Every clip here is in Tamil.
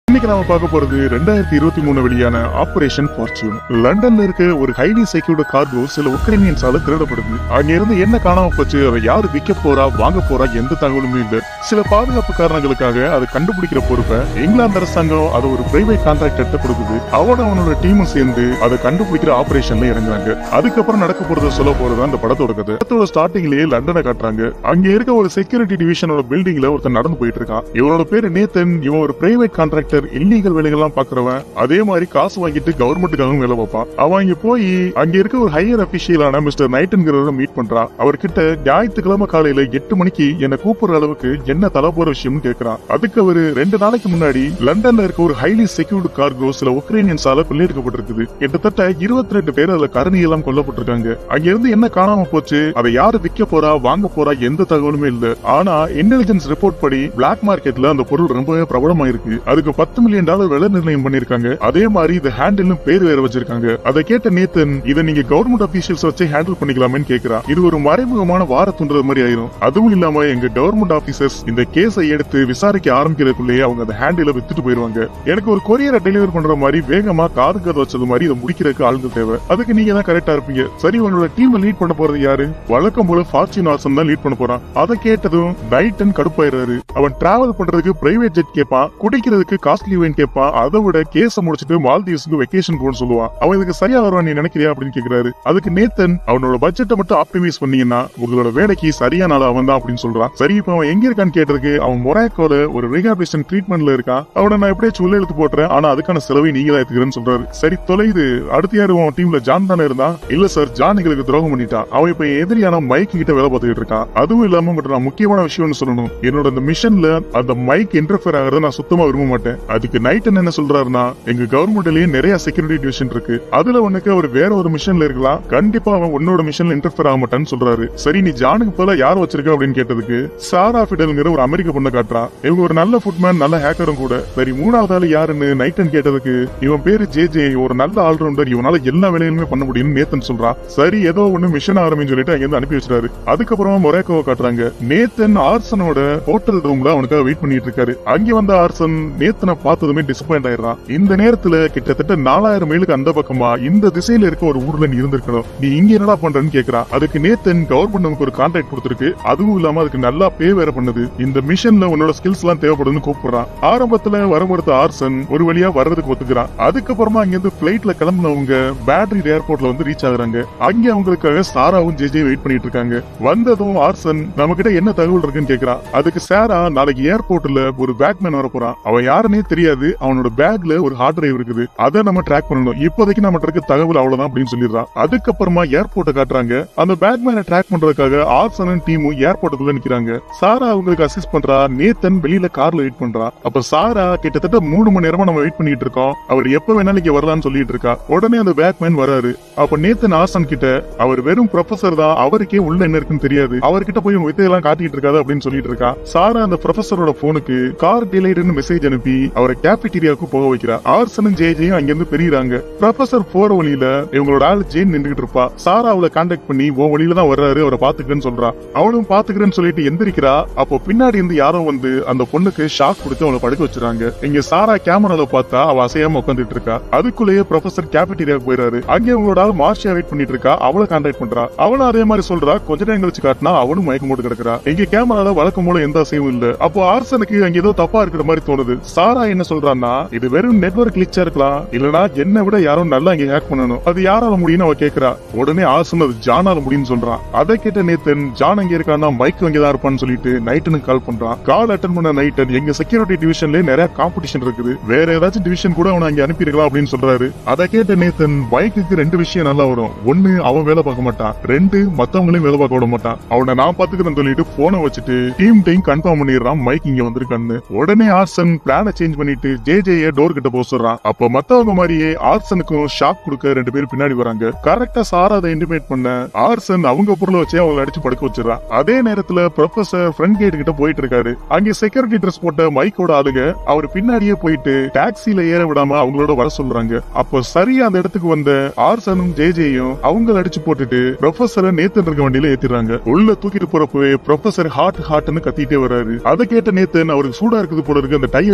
இன்னைக்கு நாம பார்க்க போறது ரெண்டாயிரத்தி இருபத்தி மூணு வெளியான ஆபரேஷன் ஃபார்ச்சூன் லண்டன்ல இருக்க ஒரு ஹைலி செக்யூர்டு கார்கோ சில உக்ரைனியன்ஸால திருடப்படுது அங்க இருந்து என்ன காணாம போச்சு அதை யாரு விற்க போறா வாங்க போறா எந்த தகவலுமே இல்ல சில பாதுகாப்பு காரணங்களுக்காக அதை கண்டுபிடிக்கிற பொறுப்பை இங்கிலாந்து அரசாங்கம் அதை ஒரு பிரைவேட் கான்ட்ராக்டர்ட்ட கொடுக்குது அவன அவனோட டீமும் சேர்ந்து அதை கண்டுபிடிக்கிற ஆபரேஷன்ல இறங்குறாங்க அதுக்கப்புறம் நடக்க போறத சொல்ல போறது அந்த படத்தோட கதை படத்தோட ஸ்டார்டிங்லயே லண்டனை காட்டுறாங்க அங்க இருக்க ஒரு செக்யூரிட்டி டிவிஷனோட பில்டிங்ல ஒருத்தன் நடந்து போயிட்டு இருக்கான் இவனோட பேரு நேத்தன் இவன் ஒரு பிரைவேட் கான்ட்ராக்டர் இல்லீகல் வேலைகள்லாம் பாக்குறவன் அதே மாதிரி காசு வாங்கிட்டு கவர்மெண்ட்டுக்காகவும் வேலை பார்ப்பான் அவன் இங்க போய் அங்க இருக்க ஒரு ஹையர் அபிஷியலான மிஸ்டர் நைட்ங்கிறவரை மீட் பண்றான் அவர்கிட்ட ஞாயிற்றுக்கிழமை காலையில எட்டு மணிக்கு என்ன கூப்பிடுற அளவுக்கு என்ன தலை போற விஷயம்னு கேக்குறான் அதுக்கு அவரு ரெண்டு நாளைக்கு முன்னாடி லண்டன்ல இருக்க ஒரு ஹைலி செக்யூர்டு கார்கோ சில உக்ரைனியன்ஸால கொள்ளையடிக்கப்பட்டிருக்குது கிட்டத்தட்ட இருபத்தி ரெண்டு பேர் அதுல கருணி எல்லாம் கொல்லப்பட்டிருக்காங்க அங்க இருந்து என்ன காணாம போச்சு அதை யாரு விற்க போறா வாங்க போறா எந்த தகவலுமே இல்ல ஆனா இன்டெலிஜென்ஸ் ரிப்போர்ட் படி பிளாக் மார்க்கெட்ல அந்த பொருள் ரொம்பவே பிரபலமா இருக்கு அதுக்கு பத்து மில்லியன் டாலர் விலை நிர்ணயம் பண்ணிருக்காங்க அதே மாதிரி இந்த ஹேண்டில் பேர் வேற வச்சிருக்காங்க அதை கேட்ட நேத்தன் இதை நீங்க கவர்மெண்ட் அபிஷியல்ஸ் வச்சு ஹேண்டில் பண்ணிக்கலாமேன்னு கேக்குறா இது ஒரு மறைமுகமான வார துண்டுறது மாதிரி ஆயிரும் அதுவும் இல்லாம எங்க கவர்மெண்ட் ஆபீசர்ஸ் இந்த கேஸை எடுத்து விசாரிக்க ஆரம்பிக்கிறதுக்குள்ளேயே அவங்க அந்த ஹேண்டில வித்துட்டு போயிருவாங்க எனக்கு ஒரு கொரியரை டெலிவரி பண்ற மாதிரி வேகமா காது கதை வச்சது மாதிரி இதை முடிக்கிறதுக்கு ஆளுங்க தேவை அதுக்கு நீங்க தான் கரெக்டா இருப்பீங்க சரி உங்களோட டீம் லீட் பண்ண போறது யாரு வழக்கம் போல ஃபார்ச்சூன் ஆசன் தான் லீட் பண்ண போறான் அதை கேட்டதும் டைட்டன் கடுப்பாயிராரு அவன் டிராவல் பண்றதுக்கு பிரைவேட் ஜெட் கேட்பான் குடிக்கிறதுக்கு காஸ்ட்லி வைன் கேட்பான் அதை விட கேஸ முடிச்சிட்டு மால்தீவ்ஸ்க்கு வெக்கேஷன் போகணும்னு சொல்லுவான் அவன் இதுக்கு சரியா வருவான் நீ நினைக்கிறியா அப்படின்னு கேக்குறாரு அதுக்கு நேத்தன் அவனோட பட்ஜெட்டை மட்டும் ஆப்டிமைஸ் பண்ணீங்கன்னா உங்களோட வேலைக்கு சரியான ஆள் அவன் தான் அப்படின்னு சொல்றான் சரி இப்ப அவன் எங்க இருக்கான்னு கேட்டதுக்கு அவன் மொராக்கோல ஒரு ரீஹாபிலேஷன் ட்ரீட்மெண்ட்ல இருக்கான் அவனை நான் எப்படியே உள்ள எடுத்து போட்டுறேன் ஆனா அதுக்கான செலவை நீங்க தான் எடுத்துக்கிறேன்னு சொல்றாரு சரி தொலைது அடுத்த யாரு உன் டீம்ல ஜான் தானே இருந்தான் இல்ல சார் ஜான் எங்களுக்கு துரோகம் பண்ணிட்டான் அவன் இப்ப எதிரியான மைக் கிட்ட வேலை பார்த்துக்கிட்டு இருக்கான் அதுவும் இல்லாம மட்டும் நான் முக்கியமான விஷயம்னு சொல்லணும் என்னோட அந்த மிஷன்ல அந்த மைக் இன்டர்ஃபியர் ஆகிறத நான் சுத்தமா விரும்ப மாட்டேன் அதுக்கு நைட் என்ன சொல்றாருன்னா எங்க கவர்மெண்ட்லயே நிறைய செக்யூரிட்டி டிவிஷன் இருக்கு அதுல உனக்கு அவர் வேற ஒரு மிஷன்ல இருக்கலாம் கண்டிப்பா அவன் உன்னோட மிஷன்ல இன்டர்ஃபியர் ஆக மாட்டான்னு சொல்றாரு சரி நீ ஜானுக்கு போல யார் வச்சிருக்க அப்படின்னு கேட்டதுக்கு சாரா ஃபிடல்ங்கிற ஒரு அமெரிக்க பொண்ணை காட்டுறான் இவங்க ஒரு நல்ல ஃபுட்மேன் நல்ல ஹேக்கரும் கூட சரி மூணாவது ஆளு யாருன்னு நைட்டன் கேட்டதுக்கு இவன் பேரு ஜே ஜே ஒரு நல்ல ஆல்ரவுண்டர் இவனால எல்லா வேலையுமே பண்ண முடியும்னு நேத்தன் சொல்றான் சரி ஏதோ ஒண்ணு மிஷன் ஆரம்பின்னு சொல்லிட்டு அங்க இருந்து அனுப்பி வச்சிட்டாரு அதுக்கப்புறமா மொரேக்கோவை காட்டுறாங்க நேத்தன் ஆர்சனோட ஹோட்டல் ரூம்ல அவனுக்காக வெயிட் பண்ணிட்டு இருக்காரு அங்க வந்த ஆர்சன் நேத்தனை பார்த்ததுமே டிசப்பாயிண்ட் ஆயிடுறான் இந்த நேரத்துல கிட்டத்தட்ட நாலாயிரம் மைலுக்கு அந்த பக்கமா இந்த திசையில இருக்க ஒரு ஊர்ல நீ இருந்திருக்கணும் நீ இங்க என்னடா பண்றன்னு கேக்குறான் அதுக்கு நேத்தன் கவர்மெண்ட் நமக்கு ஒரு கான்ட்ராக்ட் கொடுத்திருக்கு அதுவும் இல்லாம அதுக்கு நல்லா பே வேற பண்ணுது இந்த மிஷன்ல உன்னோட ஸ்கில்ஸ் எல்லாம் தேவைப்படுதுன்னு கூப்பிடுறான் ஆரம்பத்துல வரமறுத்த ஆர்சன் ஒரு வழியா வர்றதுக்கு ஒத்துக்கிறான் அதுக்கப்புறமா அங்க இருந்து பிளைட்ல கிளம்புனவங்க பேட்டரி ஏர்போர்ட்ல வந்து ரீச் ஆகுறாங்க அங்க அவங்களுக்காக சாராவும் ஜெஜே வெயிட் பண்ணிட்டு இருக்காங்க வந்ததும் ஆர்சன் நம்ம கிட்ட என்ன தகவல் இருக்குன்னு கேக்குறான் அதுக்கு சாரா நாளைக்கு ஏர்போர்ட்ல ஒரு பேக்மேன் வர போறான் அவன் யாருன்னே தெரியாது அவனோட பேக்ல ஒரு ஹார்ட் டிரைவ் இருக்குது அதை நம்ம ட்ராக் பண்ணணும் இப்போதைக்கு நம்ம இருக்க தகவல் அவ்வளவுதான் அப்படின்னு சொல்லிடுறான் அதுக்கப்புறமா ஏர்போர்ட்டை காட்டுறாங்க அந்த பேக்மேனை ட்ராக் பண்றதுக்காக ஆர்சனும் டீமும் ஏர்போர்ட்டுக்குள்ள நிக்கிறாங்க சாரா அவங்களுக்கு அசிஸ்ட் பண்றா நேத்தன் வெளியில கார்ல வெயிட் பண்றா அப்ப சாரா கிட்டத்தட்ட மூணு மணி நேரமா நம்ம வெயிட் பண்ணிட்டு இருக்கோம் அவர் எப்ப வேணாலும் இங்க வரலாம்னு சொல்லிட்டு இருக்கா உடனே அந்த பேக்மேன் வராரு அப்ப நேத்தன் ஆர்சன் கிட்ட அவர் வெறும் ப்ரொஃபசர் தான் அவருக்கே உள்ள என்ன இருக்குன்னு தெரியாது அவர்கிட்ட போய் உங்க வித்தையெல்லாம் காட்டிட்டு இருக்காது அப்படின்னு சொல்லிட்டு இருக்கா சாரா அந்த ப்ரொஃபசரோட போனுக்கு கார் டிலைட்னு மெசேஜ் அனுப்பி அவரை கேபிட்டீரியாவுக்கு போக வைக்கிறா ஆர்சனும் ஜேஜையும் அங்கிருந்து பெரியறாங்க ப்ரொஃபசர் போற வழியில இவங்களோட ஆள் ஜேன் நின்றுகிட்டு இருப்பா சாரா அவளை கான்டாக்ட் பண்ணி உன் வழியில தான் வர்றாரு அவரை பாத்துக்கிறேன்னு சொல்றா அவளும் பாத்துக்கிறேன்னு சொல்லிட்டு எந்திரிக்கிறா அப்போ பின்னாடி இருந்து யாரோ வந்து அந்த பொண்ணுக்கு ஷாக் கொடுத்து அவளை படுக்க வச்சிருக்காங்க இங்க சாரா கேமரால பார்த்தா அவ அசையாம உட்காந்துட்டு இருக்கா அதுக்குள்ளேயே ப்ரொஃபசர் கேபிட்டீரியாவுக்கு போயிறாரு அங்கே அவங்களோட ஆள் மார்ஷியா வெயிட் பண்ணிட்டு இருக்கா அவளை கான்டாக்ட் பண்றா அவளும் அதே மாதிரி சொல்றா கொஞ்ச நேரம் கழிச்சு காட்டினா அவனும் மயக்கம் போட்டு கிடக்குறா இங்க கேமரால வழக்கம் போல எந்த அசைவும் இல்ல அப்போ ஆர்சனுக்கு அங்க ஏதோ தப்பா இருக்கிற மாதிரி தோணுது சாரா என்ன சொல்றான்னா இது வெறும் நெட்வொர்க் கிளிச்சா இருக்கலாம் இல்லனா என்னை விட யாரும் நல்லா இங்க ஹேக் பண்ணணும் அது யாரால முடியும்னு அவ கேக்குறா உடனே ஆர்சன் அது ஜானால முடியும்னு சொல்றான் அதை கேட்ட நேத்தன் ஜான் அங்க இருக்கான்னா மைக் அங்க தான் இருப்பான்னு சொல்லிட்டு நைட்டனுக்கு கால் பண்றான் கால் அட்டன் பண்ண நைட்டன் எங்க செக்யூரிட்டி டிவிஷன்ல நிறைய காம்படிஷன் இருக்குது வேற ஏதாச்சும் டிவிஷன் கூட அவனை அங்க அனுப்பியிருக்கலாம் அப்படின்னு சொல்றாரு அதை கேட்ட நேத்தன் பைக்குக்கு ரெண்டு விஷயம் நல்லா வரும் ஒண்ணு அவன் வேலை பார்க்க மாட்டான் ரெண்டு மத்தவங்களையும் வேலை பார்க்க விட மாட்டான் அவனை நான் பாத்துக்கிறேன்னு சொல்லிட்டு போனை வச்சுட்டு டீம் டைம் கன்ஃபார்ம் பண்ணிடுறான் மைக் இங்க வந்திருக்கான்னு உடனே ஆர்சன் பிளான சேஞ்ச் பண்ணிட்டு ஜே ஜேய டோர் கிட்ட போக சொல்றான் அப்ப மத்தவங்க மாதிரியே ஆர்சனுக்கும் ஷாக் கொடுக்க ரெண்டு பேரும் பின்னாடி வராங்க கரெக்டா சாரா அதை இன்டிமேட் பண்ண ஆர்சன் அவங்க பொருளை வச்சே அவங்களை அடிச்சு படுக்க வச்சிடறான் அதே நேரத்துல ப்ரொஃபசர் ஃப்ரண்ட் கேட் கிட்ட போயிட்டு இருக்காரு அங்க செக்யூரிட்டி ட்ரெஸ் போட்ட மைக்கோட ஆளுங்க அவர் பின்னாடியே போயிட்டு டாக்ஸில ஏற விடாம அவங்களோட வர சொல்றாங்க அப்போ சரியா அந்த இடத்துக்கு வந்த ஆர்சனும் ஜே ஜேயும் அவங்கள அடிச்சு போட்டுட்டு ப்ரொஃபசரை நேத்தன் இருக்க வண்டியில ஏத்திடுறாங்க உள்ள தூக்கிட்டு போறப்பவே ப்ரொஃபசர் ஹார்ட் ஹார்ட்னு கத்திட்டே வராரு அதை கேட்ட நேத்தன் அவருக்கு சூடா இருக்குது போல இருக்கு அந்த டைய லூஸ் பண்ணி விடுங்க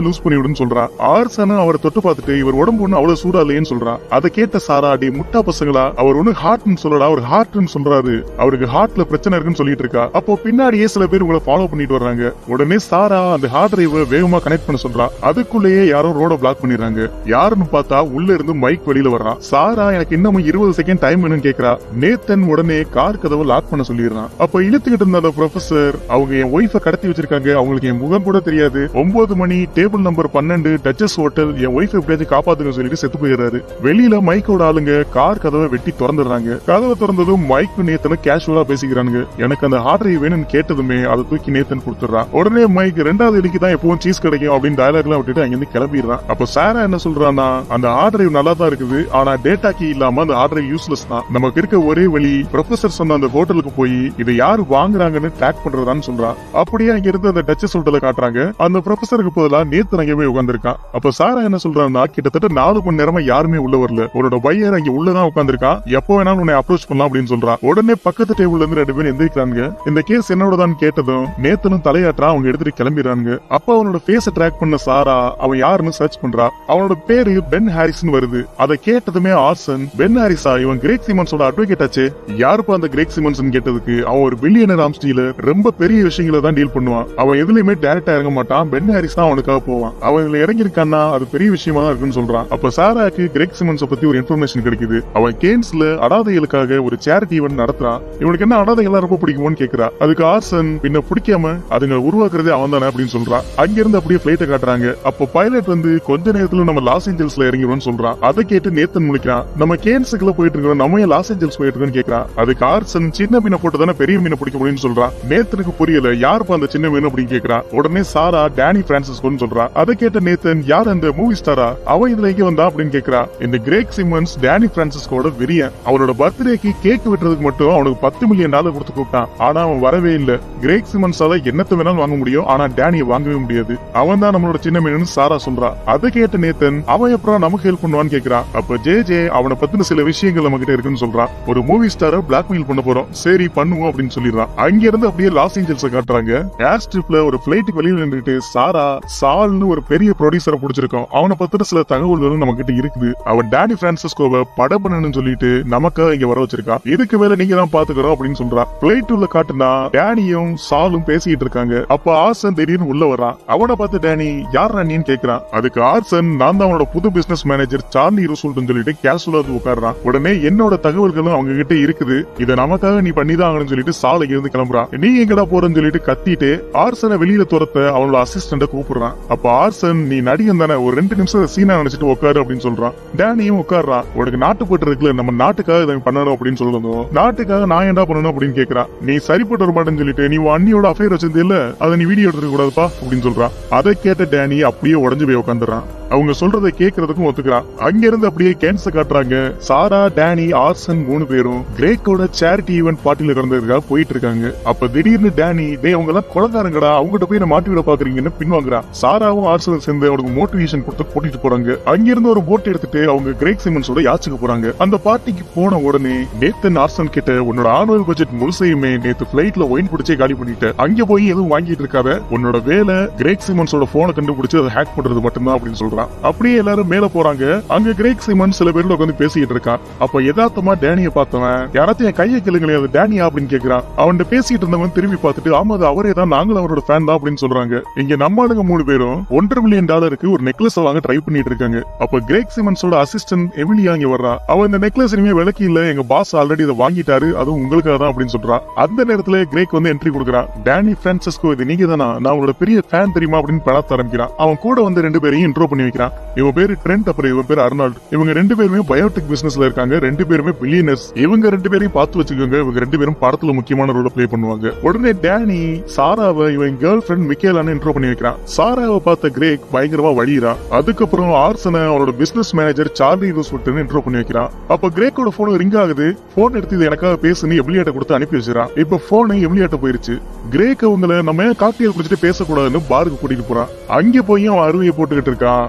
விடுன்னு சொல்றான் ஆர்சனும் அவரை தொட்டு பார்த்துட்டு இவர் உடம்பு ஒண்ணு அவ்வளவு சூடா இல்லையேன்னு சொல்றான் அதை கேட்ட சாரா அடி முட்டா பசங்களா அவர் ஒண்ணு ஹார்ட்னு சொல்லடா அவர் ஹார்ட்னு சொல்றாரு அவருக்கு ஹார்ட்ல பிரச்சனை இருக்குன்னு சொல்லிட்டு இருக்கா அப்போ பின்னாடியே சில பேர் உங்களை ஃபாலோ பண்ணிட்டு வர்றாங்க உடனே சாரா அந்த ஹார்ட் டிரைவை வேகமா கனெக்ட் பண்ண சொல்றா அதுக்குள்ளேயே யாரோ ரோட பிளாக் பண்ணிடுறாங்க யாருன்னு பார்த்தா உள்ள இருந்து மைக் வெளியில வர்றான் சாரா எனக்கு இன்னமும் இருபது செகண்ட் டைம் வேணும்னு கேக்குறா நேத்தன் உடனே கார் கதவை லாக் பண்ண சொல்லிடுறான் அப்ப இழுத்துக்கிட்டு இருந்த அந்த ப்ரொஃபசர் அவங்க என் ஒய்ஃபை கடத்தி வச்சிருக்காங்க அவங்களுக்கு என் முகம் கூட தெரியாது ஒன்பது மணி டேபிள் நம்பர் பன்னெண்டு டச்சஸ் ஹோட்டல் என் ஒய்ஃப் எப்படியாச்சும் காப்பாத்துங்க சொல்லிட்டு செத்து போயிடுறாரு வெளியில மைக்கோட ஆளுங்க கார் கதவை வெட்டி திறந்துடுறாங்க கதவை திறந்ததும் மைக் நேத்தனும் கேஷுவலா பேசிக்கிறாங்க எனக்கு அந்த ஆர்டரை வேணும்னு கேட்டதுமே அதை தூக்கி நேத்தன் கொடுத்துறான் உடனே மைக் ரெண்டாவது இடிக்கு தான் எப்பவும் சீஸ் கிடைக்கும் அப்படின்னு டயலாக் எல்லாம் விட்டுட்டு அங்கிருந்து கிளம்பிடுறான் அப்ப சாரா என்ன சொல்றான்னா அந்த ஆர்டர் நல்லா தான் இருக்குது ஆனா டேட்டா கீ இல்லாம அந்த ஆர்டர் யூஸ்லெஸ் தான் நமக்கு இருக்க ஒரே வழி ப்ரொஃபசர் சொன்ன அந்த ஹோட்டலுக்கு போய் இதை யாரு வாங்குறாங்கன்னு ட்ராக் பண்றதான்னு சொல்றான் அப்படியே அங்க இருந்து அந்த டச்சஸ் ஹோட்டலை காட்டுறாங்க அந்த ப்ரொஃபசருக்கு பதிலா நேத்து அங்கே போய் உட்காந்துருக்கான் அப்ப சாரா என்ன சொல்றான்னா கிட்டத்தட்ட நாலு மணி நேரமா யாருமே உள்ள வரல உன்னோட பையர் அங்க உள்ளதான் உட்காந்துருக்கான் எப்போ வேணாலும் உன்னை அப்ரோச் பண்ணலாம் அப்படின்னு சொல்றான் உடனே பக்கத்து டேபிள்ல இருந்து ரெண்டு பேரும் எந்திரிக்கிறாங்க இந்த கேஸ் என்னோடதான் கேட்டதும் நேத்தனும் தலையாற்றா அவங்க எடுத்துட்டு கிளம்பிடுறாங்க அப்ப அவனோட ஃபேஸ ட்ராக் பண்ண சாரா அவன் யாருன்னு சர்ச் பண்றா அவனோட பேரு பென் ஹாரிஸ்னு வருது அதை கேட்டதுமே ஆர்சன் பென் ஹாரிஸா இவன் கிரேக் சிமன்ஸோட அட்வொகேட் ஆச்சு யாருப்பா அந்த கிரேக் சிமன்ஸ் கேட்டதுக்கு அவன் ஒரு பில்லியனர் ஆம்ஸ்டீல ரொம்ப பெரிய விஷயங்களை தான் டீல் பண்ணுவான் அவன் எதுலயுமே டேரக்டா இறங்க மாட்டான் பென் ஹாரிஸ் தான் அவனுக்காக போவான் அவன் இதுல இறங்கியிருக்கான்னா அது பெரிய விஷயமா தான் இருக்குன்னு சொல்றான் அப்ப சாராக்கு கிரேக் சிமன்ஸ் பத்தி ஒரு இன்ஃபர்மேஷன் கிடைக்குது அவன் கேன்ஸ்ல அனாதைகளுக்காக ஒரு சேரிட்டி ஈவென்ட் நடத்துறான் இவனுக்கு என்ன அனாதைகள் ரொம்ப பிடிக்குமோன்னு கேக்குறா அதுக்கு ஆர்சன் பின்ன பிடிக்காம அதுங்க உருவாக்குறதே அவன் தானே அப்படின்னு சொல்றான் அங்கிருந்து அப்படியே பிளைட்டை காட்டுறாங்க அப்போ பைலட் வந்து கொஞ்ச நேரத்துல நம்ம லாஸ் ஏஞ்சல்ஸ்ல இறங்கிடுவோம்னு சொல்றான் அதை கேட்டு நேத்தன் முழிக்கிறான் நம்ம கேன்ஸுக்குள்ள போயிட்டு இருக்கோம் நம்ம ஏன் லாஸ் ஏஞ்சல்ஸ் போயிட்டு இருக்கோம்னு கேக்குறான் அதுக்கு ஆர்சன் சின்ன மீனை போட்டு தானே பெரிய மீனை பிடிக்க முடியும்னு சொல்றான் நேத்தனுக்கு புரியல யாருப்பா அந்த சின்ன மீன் அப்படின்னு கேக்குறான் உடனே சாரா டேனி பிரான்சிஸ்கோன்னு சொல்றான் அதை கேட்ட நேத்தன் யார் அந்த மூவி ஸ்டாரா அவன் இதுல எங்க வந்தா அப்படின்னு கேக்குறா இந்த கிரேக் சிம்மன்ஸ் டேனி பிரான்சிஸ்கோட வெறியன் அவனோட பர்த்டேக்கு கேக் வெட்டுறதுக்கு மட்டும் அவனுக்கு பத்து மில்லியன் டாலர் கொடுத்து கூப்பிட்டான் ஆனா அவன் வரவே இல்ல கிரேக் சிமன்ஸால என்னத்தை வேணாலும் வாங்க முடியும் ஆனா டேனியை வாங்கவே முடியாது அவன் தான் நம்மளோட சின்ன மீன் சாரா சொல்றா அதை கேட்ட நேத்தன் அவன் எப்பறம் நமக்கு ஹெல்ப் பண்ணுவான்னு கேக்குறான் அப்ப ஜே ஜே அவனை பத்தின சில விஷயங்கள் நம்ம கிட்ட இருக்குன்னு சொல்றான் ஒரு மூவி ஸ்டார பிளாக்மெயில் பண்ண போறோம் சரி பண்ணுவோம் அப்படின்னு சொல்லிடுறான் அங்க இருந்து அப்படியே லாஸ் ஏஞ்சல்ஸ் காட்டுறாங்க ஏர் ஸ்ட்ரிப்ல ஒரு பிளைட்டுக்கு வெளியில நின்றுட்டு சாரா சால்னு ஒரு பெரிய ப்ரொடியூசரை பிடிச்சிருக்கோம் அவனை பத்தின சில தகவல்களும் நம்ம கிட்ட இருக்குது அவன் டேனி பிரான்சிஸ்கோவை படம் பண்ணணும்னு சொல்லிட்டு நமக்காக இங்க வர வச்சிருக்கான் இதுக்கு மேல நீங்க தான் பாத்துக்கிறோம் அப்படின்னு சொல்றான் பிளைட் உள்ள காட்டுனா டேனியும் சாலும் பேசிக்கிட்டு இருக்காங்க அப்ப ஆர்சன் திடீர்னு உள்ள வரான் அவனை பார்த்து டேனி யார் நீன்னு கேக்குறான் அதுக்கு ஆர்சன் நான் தான் அவனோட புது பிசினஸ் மேனேஜர் சார்லி ரூசூல்ட்னு சொல்லிட்டு கேஷுவலா வந்து உட்கார்றான் உடனே என்னோட தகவல்களும் அவங்க கிட்ட இருக்குது இதை நமக்காக நீ பண்ணிதான் ஆகணும்னு சொல்லிட்டு சாலை இருந்து கிளம்புறான் நீ எங்கடா போறன்னு சொல்லிட்டு கத்திட்டு ஆர்சனை வெளியில துரத்த அவனோட அசிஸ்டண்ட கூப்பிடுறான் அப்ப ஆர்சன் நீ நடிகன் தானே ஒரு ரெண்டு நிமிஷம் சீனா நினைச்சிட்டு உட்காரு அப்படின்னு சொல்றான் டேனியும் உட்கார்றான் உனக்கு நாட்டுப்பட்டு இருக்குல்ல நம்ம நாட்டுக்காக இதை பண்ணணும் அப்படின்னு சொல்லணும் நாட்டுக்காக நான் என்ன பண்ணணும் அப்படின்னு கேக்குறான் நீ சரிப்பட்டு வர மாட்டேன்னு சொல்லிட்டு நீ உன் அண்ணியோட அஃபேர் வச்சிருந்தில்ல அதை நீ வீடியோ எடுத்துக்க கூடாதுப்பா அப்படின்னு சொல்றான் அதை கேட்ட டேனி அப்படியே உடஞ்சு போய் உட்காந்துறான் அவங்க சொல்றதை கேட்கறதுக்கும் ஒத்துக்கிறான் அங்க இருந்து அப்படியே கேன்சர் காட்டுறாங்க சாரா டேனி ஆர்சன் மூணு பேரும் கிரேக்கோட சேரிட்டி ஈவென்ட் பார்ட்டில இருந்ததுக்காக போயிட்டு இருக்காங்க அப்ப திடீர்னு டேனி டே அவங்க எல்லாம் குழந்தாருங்கடா அவங்ககிட்ட போய் நான் மாட்டி விட பாக்குறீங்கன்னு பின்வாங்குறான் சாராவும் ஆர்சனும் சேர்ந்து அவனுக்கு மோட்டிவேஷன் கொடுத்து கூட்டிட்டு போறாங்க அங்க இருந்து ஒரு போட் எடுத்துட்டு அவங்க கிரேக் சிமன்ஸோட யாச்சுக்கு போறாங்க அந்த பார்ட்டிக்கு போன உடனே நேத்தன் ஆர்சன் கிட்ட உன்னோட ஆனுவல் பட்ஜெட் முழுசையுமே நேத்து பிளைட்ல ஒயின் பிடிச்சே காலி பண்ணிட்ட அங்க போய் எதுவும் வாங்கிட்டு இருக்காத உன்னோட வேலை கிரேக் சிமன்ஸோட போனை கண்டுபிடிச்சு அதை ஹேக் பண்றது மட்டும்தான் அப்படின்னு சொல்றான் அப்படியே எல்லாரும் மேல போறாங்க அங்க கிரேக் சிமன் சில பேர்ல உட்காந்து பேசிட்டு இருக்கான் அப்ப யதார்த்தமா டேனிய பார்த்தவன் யாராச்சும் என் கையை கிளுங்களே அது டேனியா அப்படின்னு கேக்குறான் அவன் பேசிட்டு இருந்தவன் திரும்பி பார்த்துட்டு ஆமா அது அவரே தான் நாங்களும் அவரோட ஃபேன் தான் அப்படின்னு சொல்றாங்க இங்க நம்ம ஆளுங்க மூணு பேரும் ஒன்றரை மில்லியன் டாலருக்கு ஒரு நெக்லஸ் வாங்க ட்ரை பண்ணிட்டு இருக்காங்க அப்ப கிரேக் சிமன்ஸோட அசிஸ்டன்ட் எமிலியா இங்க வர்றா அவன் இந்த நெக்லஸ் இனிமே விலைக்கு இல்ல எங்க பாஸ் ஆல்ரெடி இதை வாங்கிட்டாரு அதுவும் உங்களுக்காக தான் அப்படின்னு சொல்றான் அந்த நேரத்துல கிரேக் வந்து என்ட்ரி கொடுக்குறான் டேனி பிரான்சிஸ்கோ இது நீங்க தானா நான் உங்களோட பெரிய ஃபேன் தெரியுமா அப்படின்னு பழத்த ஆரம்பிக்கிறான் அவன் கூட வந்து ரெண்டு பேரையும் இன்ட்ரோ பண்ணி வைக்கிறான் இவன் பேரு ட்ரெண்ட் அப்புறம் இவன் பேரு அர்னால்ட் இவங்க ரெண்டு பேருமே பயோடெக் பிசினஸ்ல இருக்காங்க ரெண்டு பேருமே பில்லியனர்ஸ் இவங்க ரெண்டு பேரையும் பார்த்து வச்சுக்கோங்க இவங்க ரெண்டு பேரும் படத்துல முக்கியமான ரோல ப்ளே பண்ணுவாங்க உடனே டேனி சாராவை இவன் கேர்ள் ஃபிரெண்ட் மிக்கேலான்னு இன்ட்ரோ பண்ணி வைக்கிறான் சாராவை பார்த்த கிரேக் பயங்கரமா வழியிறான் அதுக்கப்புறம் ஆர்சனை அவனோட பிசினஸ் மேனேஜர் சார்லி ரூஸ்வெட்னு இன்ட்ரோ பண்ணி வைக்கிறான் அப்ப கிரேக்கோட போன் ரிங் ஆகுது போன் எடுத்து இது எனக்காக பேசுன்னு எவ்லியாட்ட கொடுத்து அனுப்பி வச்சிடறான் இப்ப போன் எவ்லியாட்ட போயிருச்சு கிரேக் அவங்கள நம்ம ஏன் காக்டெயில் குடிச்சிட்டு பேசக்கூடாதுன்னு பாருக்கு கூட்டிட்டு போறான் அங்க போய் அவன் அருவியை போட்டுக்கிட்டு இருக்கான்